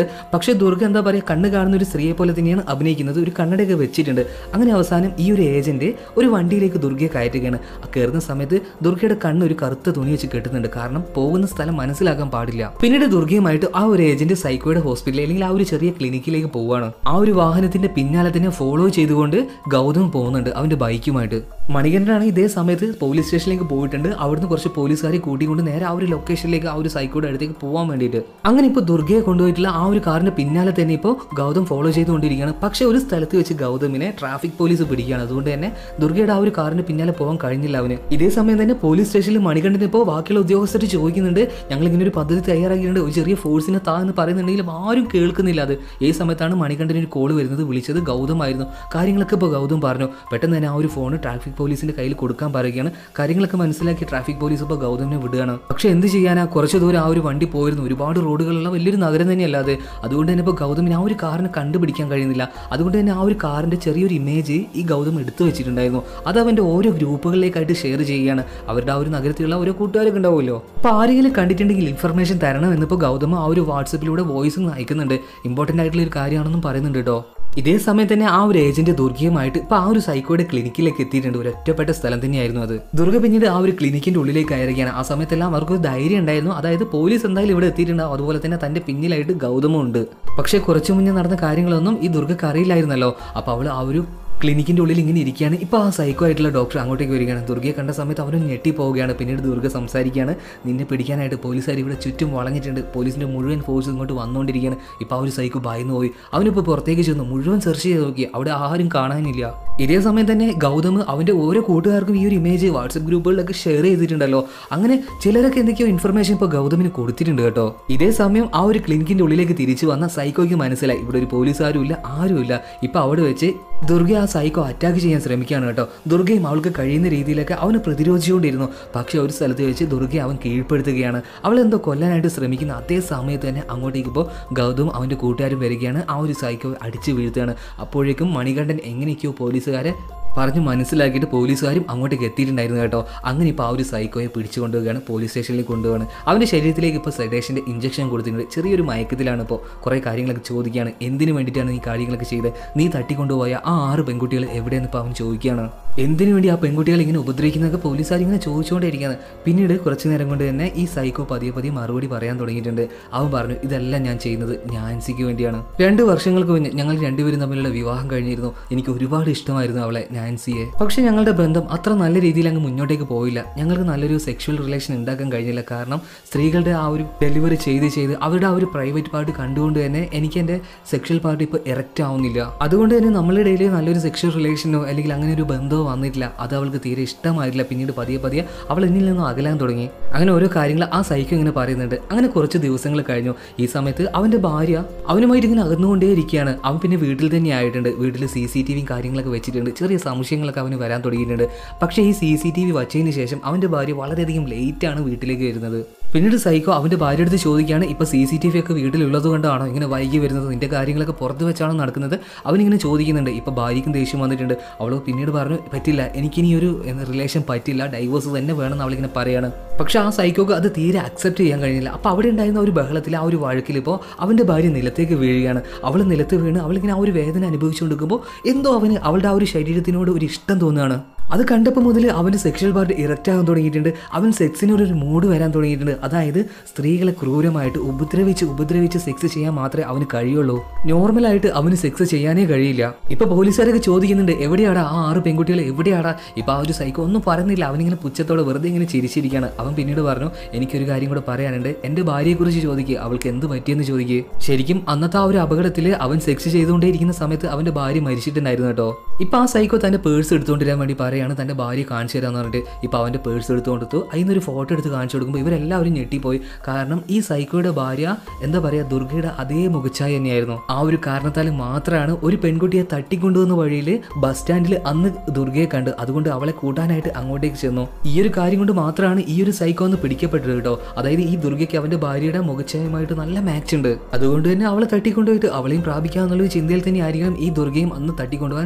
Speaker 1: പക്ഷേ ദുർഗ എന്താ പറയുക കണ്ണ് കാണുന്ന ഒരു സ്ത്രീയെ പോലെ തന്നെയാണ് അഭിനയിക്കുന്നത് ഒരു കണ്ണടയൊക്കെ വെച്ചിട്ടുണ്ട് അങ്ങനെ അവസാനം ഈ ഒരു ഏജന്റ് ഒരു വണ്ടിയിലേക്ക് ദുർഗയെ കയറ്റുകയാണ് ആ കയറുന്ന സമയത്ത് ദുർഗയുടെ കണ്ണ് ഒരു കറുത്ത തുണി വെച്ച് കെട്ടുന്നുണ്ട് കാരണം പോകുന്ന സ്ഥലം മനസ്സിലാക്കാൻ പാടില്ല പിന്നീട് ദുർഗയുമായിട്ട് ആ ഒരു ഏജന്റ് സൈക്കോയുടെ ഹോസ്പിറ്റലിൽ അല്ലെങ്കിൽ ആ ഒരു ചെറിയ ക്ലിനിക്കിലേക്ക് പോവുകയാണ് ആ ഒരു വാഹനത്തിന്റെ പിന്നാലെ തന്നെ ഫോളോ ചെയ്തുകൊണ്ട് ഗൗതം പോകുന്നുണ്ട് അവന്റെ ബൈക്കുമായിട്ട് മണികണ്ഠനാണ് ഇതേ സമയത്ത് പോലീസ് സ്റ്റേഷനിലേക്ക് പോയിട്ടുണ്ട് അവിടുന്ന് കുറച്ച് പോലീസുകാരെ കൂട്ടിക്കൊണ്ട് നേരെ ആ ഒരു ലൊക്കേഷനിലേക്ക് ആ ഒരു സൈക്കോയുടെ അടുത്തേക്ക് പോകാൻ വേണ്ടിയിട്ട് അങ്ങനെ ഇപ്പോൾ ദുർഗയെ കൊണ്ടുപോയിട്ടുള്ള ആ ഒരു കാറിന്റെ പിന്നാലെ തന്നെ ഇപ്പോൾ ഗൗതം ഫോളോ ചെയ്തുകൊണ്ടിരിക്കുകയാണ് പക്ഷേ ഒരു സ്ഥലത്ത് വെച്ച് ഗൗതമിനെ ട്രാഫിക് പോലീസ് പിടിക്കുകയാണ് അതുകൊണ്ട് തന്നെ ദുർഗയുടെ ആ ഒരു കാറിന്റെ പിന്നാലെ പോകാൻ കഴിഞ്ഞില്ല അവന് ഇതേ സമയം തന്നെ പോലീസ് സ്റ്റേഷനിൽ മണികണ്ഠൻ ഇപ്പോൾ ബാക്കിയുള്ള ഉദ്യോഗസ്ഥർ ചോദിക്കുന്നുണ്ട് ഞങ്ങൾ ഇങ്ങനെ ഒരു പദ്ധതി തയ്യാറാക്കിയിട്ടുണ്ട് ഒരു ചെറിയ ഫോഴ്സിനെ താ എന്ന് പറയുന്നുണ്ടെങ്കിലും ആരും കേൾക്കുന്നില്ല അത് ഈ സമയത്താണ് മണികണ്ഠന് ഒരു കോൾ വരുന്നത് വിളിച്ചത് ഗൗതമായിരുന്നു കാര്യങ്ങളൊക്കെ ഇപ്പോൾ ഗൗതം പറഞ്ഞു പെട്ടെന്ന് തന്നെ ആ ഒരു ഫോൺ ട്രാഫിക് പോലീസിന്റെ കയ്യിൽ കൊടുക്കാൻ പറയുകയാണ് കാര്യങ്ങളൊക്കെ മനസ്സിലാക്കി ട്രാഫിക് പോലീസ് ഇപ്പോൾ ഗൗതമിനെ വിടുകയാണ് പക്ഷെ എന്ത് ചെയ്യാനാ കുറച്ച് ദൂരം ആ ഒരു വണ്ടി പോയിരുന്നു ഒരുപാട് റോഡുകളുള്ള വലിയൊരു നഗരം തന്നെയല്ല അത് അതുകൊണ്ട് തന്നെ ഇപ്പോൾ ഗൗതമിന് ആ ഒരു കാറിനെ കണ്ടുപിടിക്കാൻ കഴിയുന്നില്ല അതുകൊണ്ട് തന്നെ ആ ഒരു കാറിന്റെ ചെറിയൊരു ഇമേജ് ഈ ഗൗതം എടുത്തു വെച്ചിട്ടുണ്ടായിരുന്നു അത് അവന്റെ ഓരോ ഗ്രൂപ്പുകളിലേക്കായിട്ട് ഷെയർ ചെയ്യുകയാണ് അവരുടെ ആ ഒരു നഗരത്തിലുള്ള ഓരോ കൂട്ടുകാരൊക്കെ ഉണ്ടാവുമല്ലോ അപ്പോൾ ആരെങ്കിലും കണ്ടിട്ടുണ്ടെങ്കിൽ ഇൻഫർമേഷൻ തരണം എന്നിപ്പോൾ ഗൗതം ആ ഒരു വാട്സപ്പിലൂടെ വോയിസും അയക്കുന്നുണ്ട് ഇമ്പോർട്ടൻ്റ് ആയിട്ടുള്ള ഒരു കാര്യമാണെന്നും പറയുന്നുണ്ട് കേട്ടോ ഇതേ സമയത്ത് തന്നെ ആ ഒരു ഏജന്റ് ദുർഗയുമായിട്ട് ഇപ്പൊ ആ ഒരു സൈക്കോയുടെ ക്ലിനിക്കിലേക്ക് എത്തിയിട്ടുണ്ട് ഒരു ഒറ്റപ്പെട്ട സ്ഥലം തന്നെയായിരുന്നു അത് ദുർഗ പിന്നീട് ആ ഒരു ക്ലിനിക്കിന്റെ ഉള്ളിലേക്ക് കയറുകയാണ് ആ സമയത്തെല്ലാം അവർക്ക് ഒരു ധൈര്യം ഉണ്ടായിരുന്നു അതായത് പോലീസ് എന്തായാലും ഇവിടെ എത്തിയിട്ടുണ്ടാവും അതുപോലെ തന്നെ തന്റെ പിന്നിലായിട്ട് ഗൗതമും ഉണ്ട് പക്ഷേ കുറച്ചു മുന്നേ നടന്ന കാര്യങ്ങളൊന്നും ഈ ദുർഗക്ക് അറിയില്ലായിരുന്നല്ലോ അപ്പൊ അവൾ ആ ഒരു ക്ലിനിക്കിന്റെ ഉള്ളിൽ ഇങ്ങനെ ഇരിക്കുകയാണ് ഇപ്പോൾ ആ സൈക്കോ ആയിട്ടുള്ള ഡോക്ടർ അങ്ങോട്ടേക്ക് വരികയാണ് ദുർഗയെ കണ്ട സമയത്ത് അവനും ഞെട്ടി പോവുകയാണ് പിന്നീട് ദുർഗ സംസാരിക്കുകയാണ് നിന്നെ പിടിക്കാനായിട്ട് പോലീസുകാർ ഇവിടെ ചുറ്റും വളഞ്ഞിട്ടുണ്ട് പോലീസിന്റെ മുഴുവൻ ഫോഴ്സ് ഇങ്ങോട്ട് വന്നുകൊണ്ടിരിക്കുകയാണ് ഇപ്പോൾ ആ ഒരു സൈക്കോ ഭയന്ന് പോയി അവനിപ്പോൾ പുറത്തേക്ക് ചെന്നു മുഴുവൻ സെർച്ച് ചെയ്ത് നോക്കി അവിടെ ആരും കാണാനില്ല ഇതേ സമയം തന്നെ ഗൗതം അവന്റെ ഓരോ കൂട്ടുകാർക്കും ഈ ഒരു ഇമേജ് വാട്സപ്പ് ഗ്രൂപ്പുകളിലൊക്കെ ഷെയർ ചെയ്തിട്ടുണ്ടല്ലോ അങ്ങനെ ചിലരൊക്കെ എന്തൊക്കെയോ ഇൻഫർമേഷൻ ഇപ്പോൾ ഗൗതമിന് കൊടുത്തിട്ടുണ്ട് കേട്ടോ ഇതേ സമയം ആ ഒരു ക്ലിനിക്കിന്റെ ഉള്ളിലേക്ക് തിരിച്ചു വന്ന സൈക്കോയ്ക്ക് മനസ്സിലായി ഇവിടെ ഒരു പോലീസുകാരും ഇല്ല ആരുമില്ല ഇപ്പൊ അവിടെ വെച്ച് ദുർഗ ആ സൈക്കോ അറ്റാക്ക് ചെയ്യാൻ ശ്രമിക്കുകയാണ് കേട്ടോ ദുർഗയും അവൾക്ക് കഴിയുന്ന രീതിയിലൊക്കെ അവന് പ്രതിരോധിച്ചുകൊണ്ടിരുന്നു പക്ഷെ ഒരു സ്ഥലത്ത് വെച്ച് ദുർഗയെ അവൻ കീഴ്പ്പെടുത്തുകയാണ് അവൾ എന്തോ കൊല്ലാനായിട്ട് ശ്രമിക്കുന്ന അതേ സമയത്ത് തന്നെ അങ്ങോട്ടേക്ക് ഇപ്പോൾ ഗൗതം അവൻ്റെ കൂട്ടുകാരും വരികയാണ് ആ ഒരു സൈക്കോ അടിച്ചു വീഴ്ത്തുകയാണ് അപ്പോഴേക്കും മണികണ്ഠൻ എങ്ങനെയൊക്കെയോ പോലീസുകാരെ പറഞ്ഞ് മനസ്സിലാക്കിയിട്ട് പോലീസുകാരും അങ്ങോട്ടേക്ക് എത്തിയിട്ടുണ്ടായിരുന്നു കേട്ടോ അങ്ങനെ ഇപ്പോൾ ആ ഒരു സൈക്കോയെ പിടിച്ചു കൊണ്ടുപോവുകയാണ് പോലീസ് സ്റ്റേഷനിൽ കൊണ്ടുപോവാണ് അവൻ്റെ ശരീരത്തിലേക്ക് ഇപ്പോൾ സെഡേഷൻ്റെ ഇഞ്ചക്ഷൻ കൊടുത്തിട്ടുണ്ട് ചെറിയൊരു മയക്കത്തിലാണ് ഇപ്പോൾ കുറേ കാര്യങ്ങളൊക്കെ ചോദിക്കുകയാണ് എന്തിനു വേണ്ടിയിട്ടാണ് ഈ കാര്യങ്ങളൊക്കെ ചെയ്തത് നീ തട്ടിക്കൊണ്ടുപോയ ആ ആറ് പെൺകുട്ടികൾ എവിടെയെന്ന് ഇപ്പോൾ അവൻ ചോദിക്കുകയാണ് എന്തിനു വേണ്ടി ആ പെൺകുട്ടികൾ ഇങ്ങനെ ഉപദ്രവിക്കുന്നതൊക്കെ പോലീസുകാർ ഇങ്ങനെ ചോദിച്ചുകൊണ്ടിരിക്കുകയാണ് പിന്നീട് കുറച്ച് നേരം കൊണ്ട് തന്നെ ഈ സൈക്കോ പതിയെ പതിയെ മറുപടി പറയാൻ തുടങ്ങിയിട്ടുണ്ട് അവൻ പറഞ്ഞു ഇതെല്ലാം ഞാൻ ചെയ്യുന്നത് നാൻസിക്ക് വേണ്ടിയാണ് രണ്ട് വർഷങ്ങൾക്ക് മുന്നേ ഞങ്ങൾ രണ്ടുപേരും തമ്മിലുള്ള വിവാഹം കഴിഞ്ഞിരുന്നു എനിക്ക് ഒരുപാട് ഇഷ്ടമായിരുന്നു അവളെ നാൻസിയെ പക്ഷെ ഞങ്ങളുടെ ബന്ധം അത്ര നല്ല രീതിയിൽ അങ്ങ് മുന്നോട്ടേക്ക് പോയില്ല ഞങ്ങൾക്ക് നല്ലൊരു സെക്ഷൽ റിലേഷൻ ഉണ്ടാക്കാൻ കഴിഞ്ഞില്ല കാരണം സ്ത്രീകളുടെ ആ ഒരു ഡെലിവറി ചെയ്ത് ചെയ്ത് അവരുടെ ആ ഒരു പ്രൈവറ്റ് പാർട്ട് കണ്ടുകൊണ്ട് തന്നെ എനിക്ക് എൻ്റെ സെക്ഷൽ പാർട്ട് ഇപ്പോൾ എറക്റ്റ് ആവുന്നില്ല അതുകൊണ്ട് തന്നെ നമ്മളുടെ ഇടയിൽ നല്ലൊരു സെക്ഷൽ റിലേഷനോ അല്ലെങ്കിൽ അങ്ങനെ ഒരു ബന്ധമോ വന്നിട്ടില്ല അത് അവൾക്ക് തീരെ ഇഷ്ടമായിട്ടില്ല പിന്നീട് പതിയെ പതിയെ അവൾ എന്നിൽ നിന്നും അകലാൻ തുടങ്ങി അങ്ങനെ ഓരോ കാര്യങ്ങൾ ആ സൈക്കോ ഇങ്ങനെ പറയുന്നുണ്ട് അങ്ങനെ കുറച്ച് ദിവസങ്ങൾ കഴിഞ്ഞു ഈ സമയത്ത് അവൻ്റെ ഭാര്യ അവനുമായിട്ട് ഇങ്ങനെ അകന്നുകൊണ്ടേ ഇരിക്കുകയാണ് അവൻ പിന്നെ വീട്ടിൽ തന്നെ ആയിട്ടുണ്ട് വീട്ടിൽ സി സി ടി വിയും കാര്യങ്ങളൊക്കെ വെച്ചിട്ടുണ്ട് ചെറിയ സംശയങ്ങളൊക്കെ അവന് വരാൻ തുടങ്ങിയിട്ടുണ്ട് പക്ഷേ ഈ സി സി ടി വി വച്ചതിന് ശേഷം അവൻ്റെ ഭാര്യ വളരെയധികം ലേറ്റാണ് വീട്ടിലേക്ക് വരുന്നത് പിന്നീട് സൈക്കോ അവൻ്റെ ഭാര്യ അടുത്ത് ചോദിക്കുകയാണ് ഇപ്പോൾ സി സി ടി വി ഒക്കെ വീട്ടിലുള്ളത് കൊണ്ടാണോ ഇങ്ങനെ വൈകി വരുന്നത് നിന്റെ കാര്യങ്ങളൊക്കെ പുറത്ത് വെച്ചാണോ നടക്കുന്നത് അവനിങ്ങനെ ചോദിക്കുന്നുണ്ട് ഇപ്പോൾ ഭാര്യയ്ക്കും ദേഷ്യം വന്നിട്ടുണ്ട് അവൾ പിന്നീട് പറഞ്ഞു പറ്റില്ല എനിക്കിനി ഒരു റിലേഷൻ പറ്റില്ല ഡൈവോഴ്സ് തന്നെ വേണമെന്ന് അവളിങ്ങനെ പറയാണ് പക്ഷേ ആ സൈക്കോക്ക് അത് തീരെ അക്സെപ്റ്റ് ചെയ്യാൻ കഴിഞ്ഞില്ല അപ്പോൾ അവിടെ ഉണ്ടായിരുന്ന ഒരു ബഹളത്തിൽ ആ ഒരു വഴക്കിൽ ഇപ്പോൾ അവൻ്റെ ഭാര്യ നിലത്തേക്ക് വീഴുകയാണ് അവൾ നിലത്ത് വീണ് അവളിങ്ങനെ ആ ഒരു വേദന അനുഭവിച്ചുകൊണ്ടിരിക്കുമ്പോൾ എന്തോ അവന് അവളുടെ ആ ഒരു ശരീരത്തിനോട് ഒരു ഇഷ്ടം തോന്നുകയാണ് അത് കണ്ടപ്പോൾ മുതൽ അവന് സെക്ഷൽ പാർട്ട് ഇറക്റ്റ് ആകാൻ തുടങ്ങിയിട്ടുണ്ട് അവൻ സെക്സിനോടൊരു മൂഡ് വരാൻ തുടങ്ങിയിട്ടുണ്ട് അതായത് സ്ത്രീകളെ ക്രൂരമായിട്ട് ഉപദ്രവിച്ച് ഉപദ്രവിച്ച് സെക്സ് ചെയ്യാൻ മാത്രമേ അവന് കഴിയുള്ളൂ നോർമലായിട്ട് അവന് സെക്സ് ചെയ്യാനേ കഴിയില്ല ഇപ്പൊ പോലീസുകാരൊക്കെ ചോദിക്കുന്നുണ്ട് എവിടെയാടാ ആ ആറ് പെൺകുട്ടികൾ എവിടെയാടാ ഇപ്പൊ ആ ഒരു സൈക്കോ ഒന്നും പറയുന്നില്ല അവനിങ്ങനെ പുച്ഛത്തോടെ വെറുതെ ഇങ്ങനെ ചിരിച്ചിരിക്കുകയാണ് അവൻ പിന്നീട് പറഞ്ഞു എനിക്കൊരു കാര്യം കൂടെ പറയാനുണ്ട് എന്റെ ഭാര്യയെക്കുറിച്ച് ചോദിക്കുക അവൾക്ക് എന്ത് പറ്റിയെന്ന് ചോദിക്കുക ശരിക്കും അന്നത്തെ ആ ഒരു അപകടത്തിൽ അവൻ സെക്സ് ചെയ്തുകൊണ്ടേയിരിക്കുന്ന സമയത്ത് അവന്റെ ഭാര്യ മരിച്ചിട്ടുണ്ടായിരുന്നു കേട്ടോ ഇപ്പൊ ആ സൈക്കോ തന്റെ പേഴ്സ് എടുത്തുകൊണ്ടിരാൻ വേണ്ടി പറയാണ് തന്റെ ഭാര്യ കാണിച്ചു തരാന്ന് പറഞ്ഞിട്ട് ഇപ്പൊ അവന്റെ പേഴ്സ് എടുത്തുകൊടുത്തു അതിൽ ഒരു ഫോട്ടോ എടുത്ത് കാണിച്ചു കൊടുക്കുമ്പോൾ ഇവരെല്ലാവരും ഞെട്ടിപ്പോയി കാരണം ഈ സൈക്കോയുടെ ഭാര്യ എന്താ പറയാ ദുർഗയുടെ അതേ മുഖച്ഛായ തന്നെയായിരുന്നു ആ ഒരു കാരണത്താൽ മാത്രമാണ് ഒരു പെൺകുട്ടിയെ തട്ടിക്കൊണ്ടുവന്ന വഴിയിൽ ബസ് സ്റ്റാൻഡിൽ അന്ന് ദുർഗയെ കണ്ട് അതുകൊണ്ട് അവളെ കൂട്ടാനായിട്ട് അങ്ങോട്ടേക്ക് ചെന്നു ഈ ഒരു കാര്യം കൊണ്ട് മാത്രമാണ് ഈ ഒരു സൈക്കോ ഒന്ന് പിടിക്കപ്പെട്ടത് കേട്ടോ അതായത് ഈ ദുർഗയ്ക്ക് അവന്റെ ഭാര്യയുടെ മുഖച്ഛായമായിട്ട് നല്ല മാച്ച് ഉണ്ട് അതുകൊണ്ട് തന്നെ അവളെ തട്ടിക്കൊണ്ടുപോയിട്ട് അവളെയും പ്രാപിക്കാമെന്നുള്ള ഒരു ചിന്തയിൽ തന്നെ ആയിരിക്കണം ഈ ദുർഗയും അന്ന് തട്ടിക്കൊണ്ടുപോകാൻ ശ്രമിച്ചത്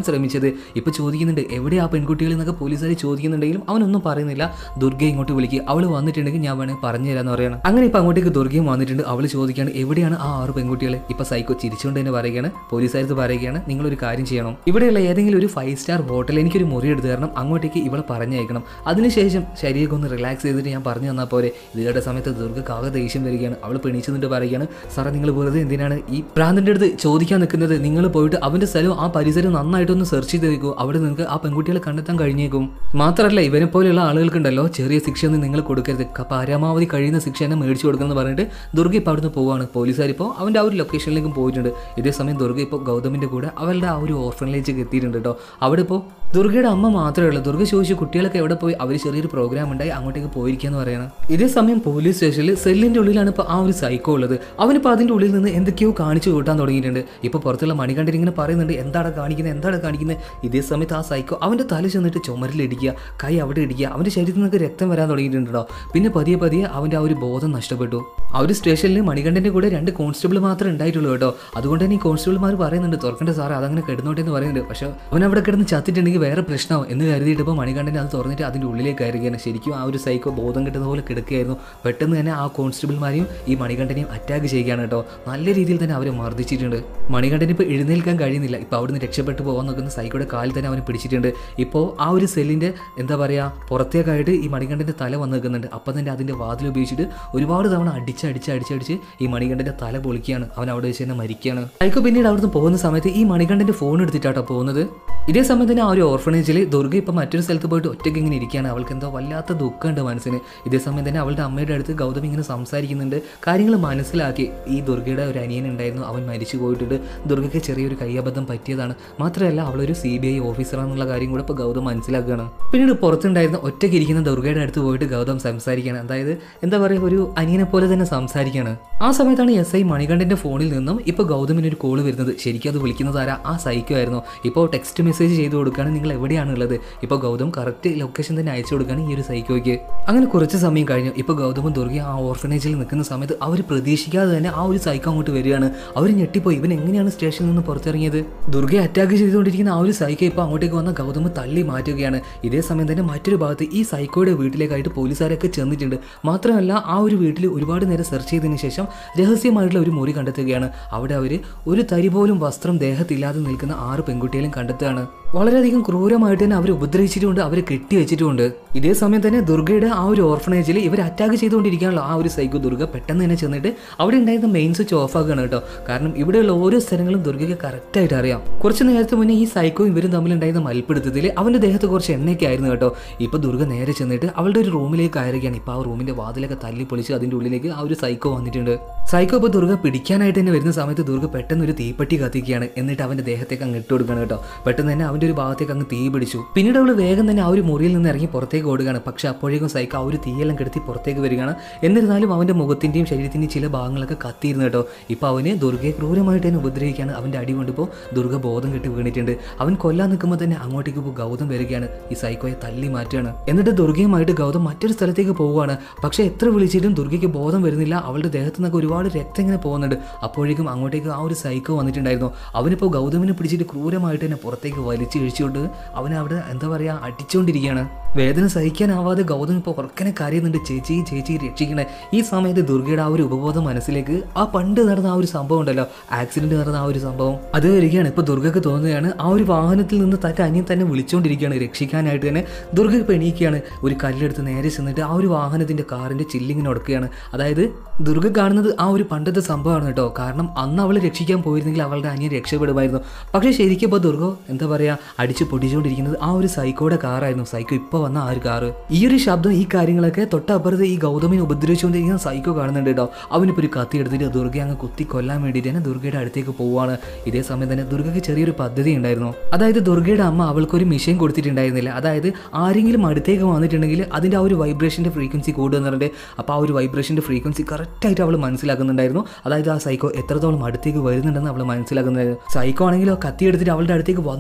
Speaker 1: സംസാരിച്ചത് ഇപ്പൊ ചോദിക്കുന്നുണ്ട് എവിടെ ആ പെൺകുട്ടികൾ എന്നൊക്കെ പോലീസുകാർ ചോദിക്കുന്നുണ്ടെങ്കിലും അവനൊന്നും പറയുന്നില്ല ദുർഗയെ ഇങ്ങോട്ട് വിളിക്കുക അവൾ വന്നിട്ടുണ്ടെങ്കിൽ ഞാൻ വേണമെങ്കിൽ പറഞ്ഞു തരാന്ന് പറയണം അങ്ങനെ ഇപ്പൊ അങ്ങോട്ടേക്ക് ദുർഗയും വന്നിട്ടുണ്ട് അവൾ ചോദിക്കുകയാണ് എവിടെയാണ് ആ ആറ് പെൺകുട്ടികൾ ഇപ്പൊ സൈക്കോ ചിരിച്ചുകൊണ്ട് തന്നെ പറയുകയാണ് പോലീസുകാരത്ത് പറയുകയാണ് നിങ്ങളൊരു കാര്യം ചെയ്യണം ഇവിടെയുള്ള ഏതെങ്കിലും ഒരു ഫൈവ് സ്റ്റാർ ഹോട്ടൽ എനിക്കൊരു മുറി എടുത്ത് തരണം അങ്ങോട്ടേക്ക് ഇവളെ പറഞ്ഞയക്കണം അതിനുശേഷം ശരീരമൊക്കെ ഒന്ന് റിലാക്സ് ചെയ്തിട്ട് ഞാൻ പറഞ്ഞു തന്നാൽ പോരെ ഇത് കേട്ട സമയത്ത് ദുർഗ കാക ദേഷ്യം വരികയാണ് അവൾ പെണീച്ചു നിന്നിട്ട് പറയുകയാണ് സാറേ നിങ്ങൾ വെറുതെ എന്തിനാണ് ഈ ഭ്രാന്തന്റെ അടുത്ത് ചോദിക്കാൻ നിൽക്കുന്നത് നിങ്ങൾ പോയിട്ട് അവന്റെ സ്ഥലവും ആ പരിസരം നന്നായിട്ടൊന്ന് സെർച്ച് ചെയ്ത് വെക്കൂ അവിടെ നിങ്ങൾക്ക് ആ പെൺകുട്ടികളെ കണ്ടെത്താൻ കഴിഞ്ഞേക്കും മാത്രമല്ല ഇവനെ പോലെയുള്ള ആളുകൾക്കുണ്ടല്ലോ ചെറിയ ശിക്ഷ ഒന്നും നിങ്ങൾ കൊടുക്കരുത് ക- പരമാവധി കഴിയുന്ന ശിക്ഷ തന്നെ മേടിച്ചു കൊടുക്കണം പറഞ്ഞിട്ട് ദുർഗ ഇപ്പോൾ അവിടുന്ന് പോവാണ് പോലീസുകാർ ഇപ്പോൾ അവൻ്റെ ആ ഒരു ലൊക്കേഷനിലേക്കും പോയിട്ടുണ്ട് ഇതേ സമയം ദുർഗ ഇപ്പോൾ ഗൗതമിൻ്റെ കൂടെ അവളുടെ ആ ഒരു ഓർഫനേജിലേക്ക് എത്തിയിട്ടുണ്ട് കേട്ടോ അവിടെ ഇപ്പോൾ ദുർഗയുടെ അമ്മ മാത്രമേ ഉള്ളൂ ദുർഗ ചോദിച്ചു കുട്ടികളൊക്കെ എവിടെ പോയി അവർ ചെറിയൊരു പ്രോഗ്രാം ഉണ്ടായി അങ്ങോട്ടേക്ക് പോയിരിക്കാന്ന് പറയണം ഇതേ സമയം പോലീസ് സ്റ്റേഷനിൽ സെല്ലിന്റെ ഉള്ളിലാണ് ഇപ്പോൾ ആ ഒരു സൈക്കോ ഉള്ളത് അവനിപ്പോൾ അതിന്റെ ഉള്ളിൽ നിന്ന് എന്തൊക്കെയോ കാണിച്ചു കൂട്ടാൻ തുടങ്ങിയിട്ടുണ്ട് ഇപ്പോൾ പുറത്തുള്ള മണികണ്ഠൻ ഇങ്ങനെ പറയുന്നുണ്ട് എന്താണ് കാണിക്കുന്നത് എന്താണ് കാണിക്കുന്നത് ഇതേ സമയത്ത് ആ സൈക്കോ അവന്റെ തല ചെന്നിട്ട് ചുമരിലിടിക്കുക കൈ അവിടെ ഇടിക്കുക അവന്റെ ശരീരത്തിൽ നിന്നൊക്കെ രക്തം വരാൻ തുടങ്ങിയിട്ടുണ്ടോ പിന്നെ പതിയെ പതിയെ അവന്റെ ആ ഒരു ബോധം നഷ്ടപ്പെട്ടു ആ ഒരു സ്റ്റേഷനിൽ മണികണ്ഠന്റെ കൂടെ രണ്ട് കോൺസ്റ്റബിൾ മാത്രമേ ഉണ്ടായിട്ടുള്ളൂ കേട്ടോ അതുകൊണ്ട് തന്നെ ഈ കോൺസ്റ്റബിൾമാർ പറയുന്നുണ്ട് തുറക്കേണ്ട സാറേ അതങ്ങനെ കിടന്നോട്ടെ എന്ന് പറയുന്നുണ്ട് പക്ഷേ അവൻ അവിടെ കിടന്ന് ചത്തിട്ടുണ്ടെങ്കിൽ വേറെ പ്രശ്നമാവും എന്ന് കരുതിയിട്ട് ഇപ്പോൾ മണികണ്ഠൻ അത് തുറന്നിട്ട് അതിൻ്റെ ഉള്ളിലേക്ക് കയറുകയാണ് ശരിക്കും ആ ഒരു സൈക്കോ ബോധം കിട്ടുന്ന പോലെ കിടക്കുകയായിരുന്നു പെട്ടെന്ന് തന്നെ ആ കോൺസ്റ്റബിൾമാരെയും ഈ മണികണ്ഠനെയും അറ്റാക്ക് ചെയ്യുകയാണ് കേട്ടോ നല്ല രീതിയിൽ തന്നെ അവരെ മർദ്ദിച്ചിട്ടുണ്ട് മണികണ്ഠന് ഇപ്പോൾ എഴുന്നേൽക്കാൻ കഴിയുന്നില്ല ഇപ്പോൾ അവിടുന്ന് രക്ഷപ്പെട്ടു പോകാൻ നോക്കുന്ന സൈക്കോയുടെ കാലിൽ തന്നെ അവനെ പിടിച്ചിട്ടുണ്ട് ഇപ്പോൾ ആ ഒരു സെല്ലിൻ്റെ എന്താ പറയുക പുറത്തേക്കായിട്ട് ഈ മണികണ്ഠൻ്റെ തല വന്ന് നിൽക്കുന്നുണ്ട് അപ്പം തന്നെ അതിൻ്റെ വാതിൽ ഉപയോഗിച്ചിട്ട് ഒരുപാട് തവണ അടിച്ച് അടിച്ച് അടിച്ചടിച്ച് ഈ മണികണ്ഠൻ്റെ തല പൊളിക്കുകയാണ് അവൻ അവിടെ വെച്ച് തന്നെ മരിക്കുകയാണ് സൈക്കോ പിന്നീട് അവിടുന്ന് പോകുന്ന സമയത്ത് ഈ മണികണ്ഠൻ്റെ ഫോൺ എടുത്തിട്ടാട്ടോ പോകുന്നത് ഇതേ സമയത്ത് തന്നെ ആ ഒരു ഓർഫനേജിൽ ദുർഗ ഇപ്പം മറ്റൊരു സ്ഥലത്ത് പോയിട്ട് ഒറ്റയ്ക്ക് ഇങ്ങനെ ഇരിക്കുകയാണ് അവൾക്ക് എന്തോ വല്ലാത്ത ദുഃഖമുണ്ട് മനസ്സിന് ഇതേ സമയം തന്നെ അവളുടെ അമ്മയുടെ അടുത്ത് ഗൗതം ഇങ്ങനെ സംസാരിക്കുന്നുണ്ട് കാര്യങ്ങൾ മനസ്സിലാക്കി ഈ ദുർഗയുടെ ഒരു അനിയൻ ഉണ്ടായിരുന്നു അവൻ മരിച്ചു പോയിട്ടുണ്ട് ദുർഗയ്ക്ക് ചെറിയൊരു കയ്യബദ്ധം പറ്റിയതാണ് മാത്രമല്ല അവളൊരു സി ബി ഐ ഓഫീസറാണെന്നുള്ള കാര്യം കൂടെ ഇപ്പോൾ ഗൗതം മനസ്സിലാക്കുകയാണ് പിന്നീട് പുറത്തുണ്ടായിരുന്ന ഒറ്റയ്ക്ക് ഇരിക്കുന്ന ദുർഗയുടെ അടുത്ത് പോയിട്ട് ഗൗതം സംസാരിക്കുകയാണ് അതായത് എന്താ പറയുക ഒരു അനിയനെ പോലെ തന്നെ സംസാരിക്കുകയാണ് ആ സമയത്താണ് എസ് ഐ മണികണ്ഠന്റെ ഫോണിൽ നിന്നും ഇപ്പോൾ ഗൗതമിന് ഒരു കോള് വരുന്നത് ശരിക്കും അത് വിളിക്കുന്നത് ആരാ ആ സൈക്കോ ആയിരുന്നു ഇപ്പോൾ ടെക്സ്റ്റ് മെസ്സേജ് ചെയ്ത് കൊടുക്കുകയാണ് നിങ്ങൾ എവിടെയാണുള്ളത് ഇപ്പോൾ ഗൗതം കറക്റ്റ് ലൊക്കേഷൻ തന്നെ അയച്ചു കൊടുക്കുകയാണ് ഈ ഒരു സൈക്കോയ്ക്ക് അങ്ങനെ കുറച്ച് സമയം കഴിഞ്ഞു ഇപ്പോൾ ഗൗതമും ദുർഗയും ആ ഓർഫനേജിൽ നിൽക്കുന്ന സമയത്ത് അവർ പ്രതീക്ഷിക്കാതെ തന്നെ ആ ഒരു സൈക്കോ അങ്ങോട്ട് വരികയാണ് അവർ ഞെട്ടിപ്പോയി ഇവൻ എങ്ങനെയാണ് സ്റ്റേഷനിൽ നിന്ന് പുറത്തിറങ്ങിയത് ദുർഗയെ അറ്റാക്ക് ചെയ്തുകൊണ്ടിരിക്കുന്ന ആ ഒരു സൈക്കോ ഇപ്പോൾ അങ്ങോട്ടേക്ക് വന്ന ഗൗതം തള്ളി മാറ്റുകയാണ് ഇതേ സമയം തന്നെ മറ്റൊരു ഭാഗത്ത് ഈ സൈക്കോയുടെ വീട്ടിലേക്കായിട്ട് പോലീസുകാരൊക്കെ ചെന്നിട്ടുണ്ട് മാത്രമല്ല ആ ഒരു വീട്ടിൽ ഒരുപാട് നേരം സെർച്ച് ചെയ്തതിന് ശേഷം രഹസ്യമായിട്ടുള്ള ഒരു മുറി കണ്ടെത്തുകയാണ് അവിടെ അവർ ഒരു തരി പോലും വസ്ത്രം ദേഹത്തില്ലാതെ നിൽക്കുന്ന ആറ് പെൺകുട്ടികളെയും കണ്ടെത്തുകയാണ് വളരെയധികം ക്രൂരമായിട്ട് തന്നെ അവർ ഉപദ്രവിച്ചിട്ടുമുണ്ട് അവരെ കെട്ടി വെച്ചിട്ടുമുണ്ട് ഇതേ സമയം തന്നെ ദുർഗയുടെ ആ ഒരു ഓർഫനേജിൽ ഇവർ അറ്റാക്ക് ചെയ്തുകൊണ്ടിരിക്കുകയാണല്ലോ ആ ഒരു സൈക്കോ ദുർഗ പെട്ടെന്ന് തന്നെ ചെന്നിട്ട് അവിടെ ഉണ്ടായിരുന്ന മെയിൻ സ്വിച്ച് ഓഫ് ആക്കുകയാണ് കേട്ടോ കാരണം ഇവിടെയുള്ള ഓരോ സ്ഥലങ്ങളും ദുർഗയ്ക്ക് കറക്റ്റായിട്ട് അറിയാം കുറച്ച് നേരത്തെ മുന്നേ ഈ സൈക്കോ ഇവരും തമ്മിലുണ്ടായിരുന്ന മൽപ്പിടുത്തത്തിൽ അവന്റെ ദേഹത്ത് കുറച്ച് എണ്ണയൊക്കെ ആയിരുന്നു കേട്ടോ ഇപ്പൊ ദുർഗ നേരെ ചെന്നിട്ട് അവളുടെ ഒരു റൂമിലേക്ക് കയറുകയാണ് ഇപ്പൊ ആ റൂമിന്റെ വാതിലൊക്കെ തല്ലി പൊളിച്ച് അതിന്റെ ഉള്ളിലേക്ക് ആ ഒരു സൈക്കോ വന്നിട്ടുണ്ട് സൈക്കോ ഇപ്പോൾ ദുർഗ പിടിക്കാനായിട്ട് തന്നെ വരുന്ന സമയത്ത് ദുർഗ പെട്ടെന്ന് ഒരു തീപ്പെട്ടി കത്തിക്കുകയാണ് എന്നിട്ട് അവന്റെ ദേഹത്തേക്ക് അങ്ങ് ഇട്ട് കൊടുക്കുകയാണ് കേട്ടോ പെട്ടെന്ന് തന്നെ അവന്റെ ഒരു ഭാഗത്തേക്ക് അങ്ങ് തീ പിടിച്ചു പിന്നീട് അവൾ വേഗം തന്നെ ആ ഒരു മുറിയിൽ നിന്ന് ഇറങ്ങി പുറത്തേക്ക് ഓടുകയാണ് പക്ഷെ അപ്പോഴേക്കും സൈക്കോ ആ ഒരു തീയെല്ലാം കെടുത്തി പുറത്തേക്ക് വരികയാണ് എന്നിരുന്നാലും അവന്റെ മുഖത്തിന്റെയും ശരീരത്തിന്റെയും ചില ഭാഗങ്ങളൊക്കെ കത്തിയിരുന്നു കേട്ടോ ഇപ്പൊ അവന് ദുർഗയെ ക്രൂരമായിട്ട് തന്നെ ഉപദ്രവിക്കുകയാണ് അവന്റെ അടി കൊണ്ടിപ്പോൾ ദുർഗ ബോധം കെട്ടി വീണിട്ടുണ്ട് അവൻ കൊല്ലാൻ നിൽക്കുമ്പോൾ തന്നെ അങ്ങോട്ടേക്ക് ഇപ്പോൾ ഗൗതം വരികയാണ് ഈ സൈക്കോയെ തല്ലി മാറ്റുകയാണ് എന്നിട്ട് ദുർഗയുമായിട്ട് ഗൗതം മറ്റൊരു സ്ഥലത്തേക്ക് പോവുകയാണ് പക്ഷെ എത്ര വിളിച്ചിട്ടും ദുർഗയ്ക്ക് ബോധം വരുന്നില്ല അവളുടെ ദേഹത്ത് നിന്നൊക്കെ ഒരുപാട് രക്തം ഇങ്ങനെ പോകുന്നുണ്ട് അപ്പോഴേക്കും അങ്ങോട്ടേക്ക് ആ ഒരു സൈക്കോ വന്നിട്ടുണ്ടായിരുന്നു അവനിപ്പോൾ ഗൗതമിനെ പിടിച്ചിട്ട് ക്രൂരമായിട്ട് തന്നെ പുറത്തേക്ക് വലിച്ചു കഴിച്ചുകൊണ്ട് അവനെ അവിടെ എന്താ പറയുക അടിച്ചുകൊണ്ടിരിക്കുകയാണ് വേദന സഹിക്കാനാവാതെ ഗൗതം ഇപ്പോൾ ഉറക്കനെ കരയുന്നുണ്ട് ചേച്ചി ചേച്ചി രക്ഷിക്കണേ ഈ സമയത്ത് ദുർഗയുടെ ആ ഒരു ഉപബോധം മനസ്സിലേക്ക് ആ പണ്ട് നടന്ന ആ ഒരു സംഭവം ഉണ്ടല്ലോ ആക്സിഡന്റ് നടന്ന ആ ഒരു സംഭവം അത് വരികയാണ് ഇപ്പോൾ ദുർഗക്ക് തോന്നുകയാണ് ആ ഒരു വാഹനത്തിൽ നിന്ന് തന്റെ അനിയൻ തന്നെ വിളിച്ചുകൊണ്ടിരിക്കുകയാണ് രക്ഷിക്കാനായിട്ട് തന്നെ ദുർഗ ഇപ്പോൾ എണീക്കുകയാണ് ഒരു കല്ലെടുത്ത് നേരെ ചെന്നിട്ട് ആ ഒരു വാഹനത്തിന്റെ കാറിന്റെ ചില്ലിങ്ങിന് ഉടക്കുകയാണ് അതായത് ദുർഗ കാണുന്നത് ആ ഒരു പണ്ടത്തെ സംഭവമാണ് കേട്ടോ കാരണം അന്ന് അവൾ രക്ഷിക്കാൻ പോയിരുന്നെങ്കിൽ അവളുടെ അനിയൻ രക്ഷപ്പെടുമായിരുന്നു പക്ഷേ ശരിക്കും ഇപ്പോൾ ദുർഗ എന്താ പറയുക അടിച്ച് പൊടിച്ചുകൊണ്ടിരിക്കുന്നത് ആ ഒരു സൈക്കോയുടെ കാറായിരുന്നു സൈക്കോ ഇപ്പോൾ വന്ന ആ ഒരു കാറ് ഈ ഒരു ശബ്ദം ഈ കാര്യങ്ങളൊക്കെ തൊട്ടപ്പുറത്ത് ഈ ഗൗതമിനെ ഉപദ്രവിച്ചുകൊണ്ടിരിക്കുന്ന സൈക്കോ കാണുന്നുണ്ട് കേട്ടോ അവനിപ്പോൾ ഒരു കത്തി എടുത്തിട്ട് ദുർഗയെ അങ്ങ് കുത്തി കൊല്ലാൻ വേണ്ടിയിട്ട് തന്നെ ദുർഗയുടെ അടുത്തേക്ക് പോവുകയാണ് ഇതേ സമയം തന്നെ ദുർഗയ്ക്ക് ചെറിയൊരു പദ്ധതി ഉണ്ടായിരുന്നു അതായത് ദുർഗയുടെ അമ്മ അവൾക്കൊരു മിഷൻ കൊടുത്തിട്ടുണ്ടായിരുന്നില്ല അതായത് ആരെങ്കിലും അടുത്തേക്ക് വന്നിട്ടുണ്ടെങ്കിൽ അതിൻ്റെ ആ ഒരു വൈബ്രേഷൻ്റെ ഫ്രീക്വൻസി കൂടുന്നുണ്ട് അപ്പോൾ ആ ഒരു വൈബ്രേഷൻ്റെ ഫ്രീക്വൻസി കറക്റ്റായിട്ട് അവൾ മനസ്സിലാക്കുന്നുണ്ടായിരുന്നു അതായത് ആ സൈക്കോ എത്രത്തോളം അടുത്തേക്ക് വരുന്നുണ്ടെന്ന് അവൾ മനസ്സിലാക്കുന്നുണ്ടായിരുന്നു സൈക്കോ ആണെങ്കിലോ കത്തി എടുത്തിട്ട് അവളുടെ അടുത്തേക്ക് വന്നുകൊണ്ടിരിക്കുകയാണ്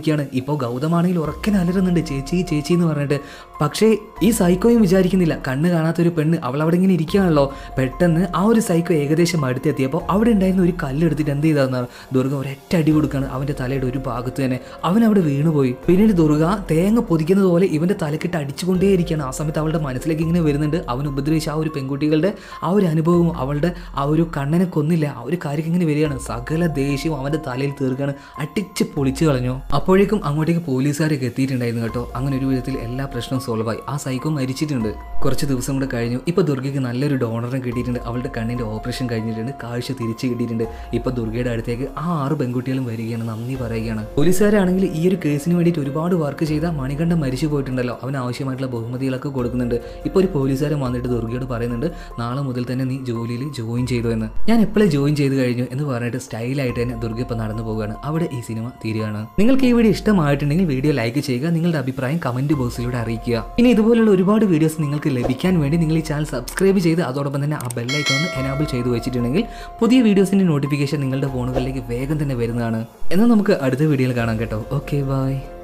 Speaker 1: ഇരിക്കുകയാണ് ഇപ്പോൾ ഗൗതമാണെങ്കിൽ ഉറക്കനെ അലറുന്നുണ്ട് ചേച്ചി ചേച്ചി എന്ന് പറഞ്ഞിട്ട് പക്ഷേ ഈ സൈക്കോയും വിചാരിക്കുന്നില്ല കണ്ണ് കാണാത്തൊരു പെണ്ണ് അവൾ അവിടെ ഇങ്ങനെ ഇരിക്കുകയാണല്ലോ പെട്ടെന്ന് ആ ഒരു സൈക്കോ ഏകദേശം അടുത്തെത്തിയപ്പോൾ അവിടെ ഉണ്ടായിരുന്ന ഒരു കല്ല് എടുത്തിട്ട് എന്ത് ചെയ്താന്നാണ് ദുർഗ ഒരൊറ്റ അടി കൊടുക്കുകയാണ് അവൻ്റെ തലയുടെ ഒരു ഭാഗത്ത് തന്നെ അവൻ അവിടെ വീണുപോയി പിന്നീട് ദുർഗ തേങ്ങ പൊതിക്കുന്നത് പോലെ ഇവൻ്റെ തലക്കിട്ട് അടിച്ചുകൊണ്ടേയിരിക്കുകയാണ് ആ സമയത്ത് അവളുടെ മനസ്സിലേക്ക് ഇങ്ങനെ വരുന്നുണ്ട് അവൻ ഉപദ്രവിച്ച ആ ഒരു പെൺകുട്ടികളുടെ ആ ഒരു അനുഭവവും അവളുടെ ആ ഒരു കണ്ണനെ കൊന്നില്ല ആ ഒരു കാര്യം ഇങ്ങനെ വരികയാണ് സകല ദേഷ്യവും അവൻ്റെ തലയിൽ തീർക്കുകയാണ് അടിച്ച് പൊളിച്ചു കളഞ്ഞു അപ്പോഴേക്കും അങ്ങോട്ടേക്ക് പോലീസുകാരൊക്കെ എത്തിയിട്ടുണ്ടായിരുന്നു കേട്ടോ അങ്ങനെ ഒരു വിധത്തിൽ എല്ലാ പ്രശ്നവും സോൾവ് ആയി ആ സൈക്കോ മരിച്ചിട്ടുണ്ട് കുറച്ച് ദിവസം കൂടെ കഴിഞ്ഞു ഇപ്പോൾ ദുർഗയ്ക്ക് നല്ലൊരു ഡോണറെ കിട്ടിയിട്ടുണ്ട് അവളുടെ കണ്ണിൻ്റെ ഓപ്പറേഷൻ കഴിഞ്ഞിട്ടുണ്ട് കാഴ്ച തിരിച്ച് കിട്ടിയിട്ടുണ്ട് ഇപ്പോൾ ദുർഗയുടെ അടുത്തേക്ക് ആ ആറ് പെൺകുട്ടികളും വരികയാണ് നന്ദി പറയുകയാണ് പോലീസുകാരാണെങ്കിൽ ഈ ഒരു കേസിന് വേണ്ടിയിട്ട് ഒരുപാട് വർക്ക് ചെയ്ത മണികണ്ഠൻ മരിച്ചു പോയിട്ടുണ്ടല്ലോ അവന് ആവശ്യമായിട്ടുള്ള ബഹുമതികളൊക്കെ കൊടുക്കുന്നുണ്ട് ഇപ്പോൾ ഒരു പോലീസുകാരൻ വന്നിട്ട് ദുർഗയോട് പറയുന്നുണ്ട് നാളെ മുതൽ തന്നെ നീ ജോലിയിൽ ജോയിൻ ചെയ്തു എന്ന് ഞാൻ എപ്പോഴും ജോയിൻ ചെയ്ത് കഴിഞ്ഞു എന്ന് പറഞ്ഞിട്ട് സ്റ്റൈലായിട്ട് തന്നെ ദുർഗ ഇപ്പോൾ നടന്നു പോവുകയാണ് അവിടെ ഈ സിനിമ തീരുകയാണ് നിങ്ങൾക്ക് ഈ വീഡിയോ ഇഷ്ടമായിട്ടുണ്ടെങ്കിൽ വീഡിയോ ലൈക്ക് ചെയ്യുക നിങ്ങളുടെ അഭിപ്രായം കമന്റ് ബോക്സിലൂടെ അറിയിക്കുക ഇനി ഇതുപോലുള്ള ഒരുപാട് വീഡിയോസ് നിങ്ങൾക്ക് ലഭിക്കാൻ വേണ്ടി നിങ്ങൾ ഈ ചാനൽ സബ്സ്ക്രൈബ് ചെയ്ത് അതോടൊപ്പം തന്നെ ആ ബെല്ലൈക്കൺ ഒന്ന് എനാബിൾ ചെയ്ത് വെച്ചിട്ടുണ്ടെങ്കിൽ പുതിയ വീഡിയോസിന്റെ നോട്ടിഫിക്കേഷൻ നിങ്ങളുടെ ഫോണുകളിലേക്ക് വേഗം തന്നെ വരുന്നതാണ് എന്നാൽ നമുക്ക് അടുത്ത വീഡിയോയിൽ കാണാം കേട്ടോ ഓക്കെ ബൈ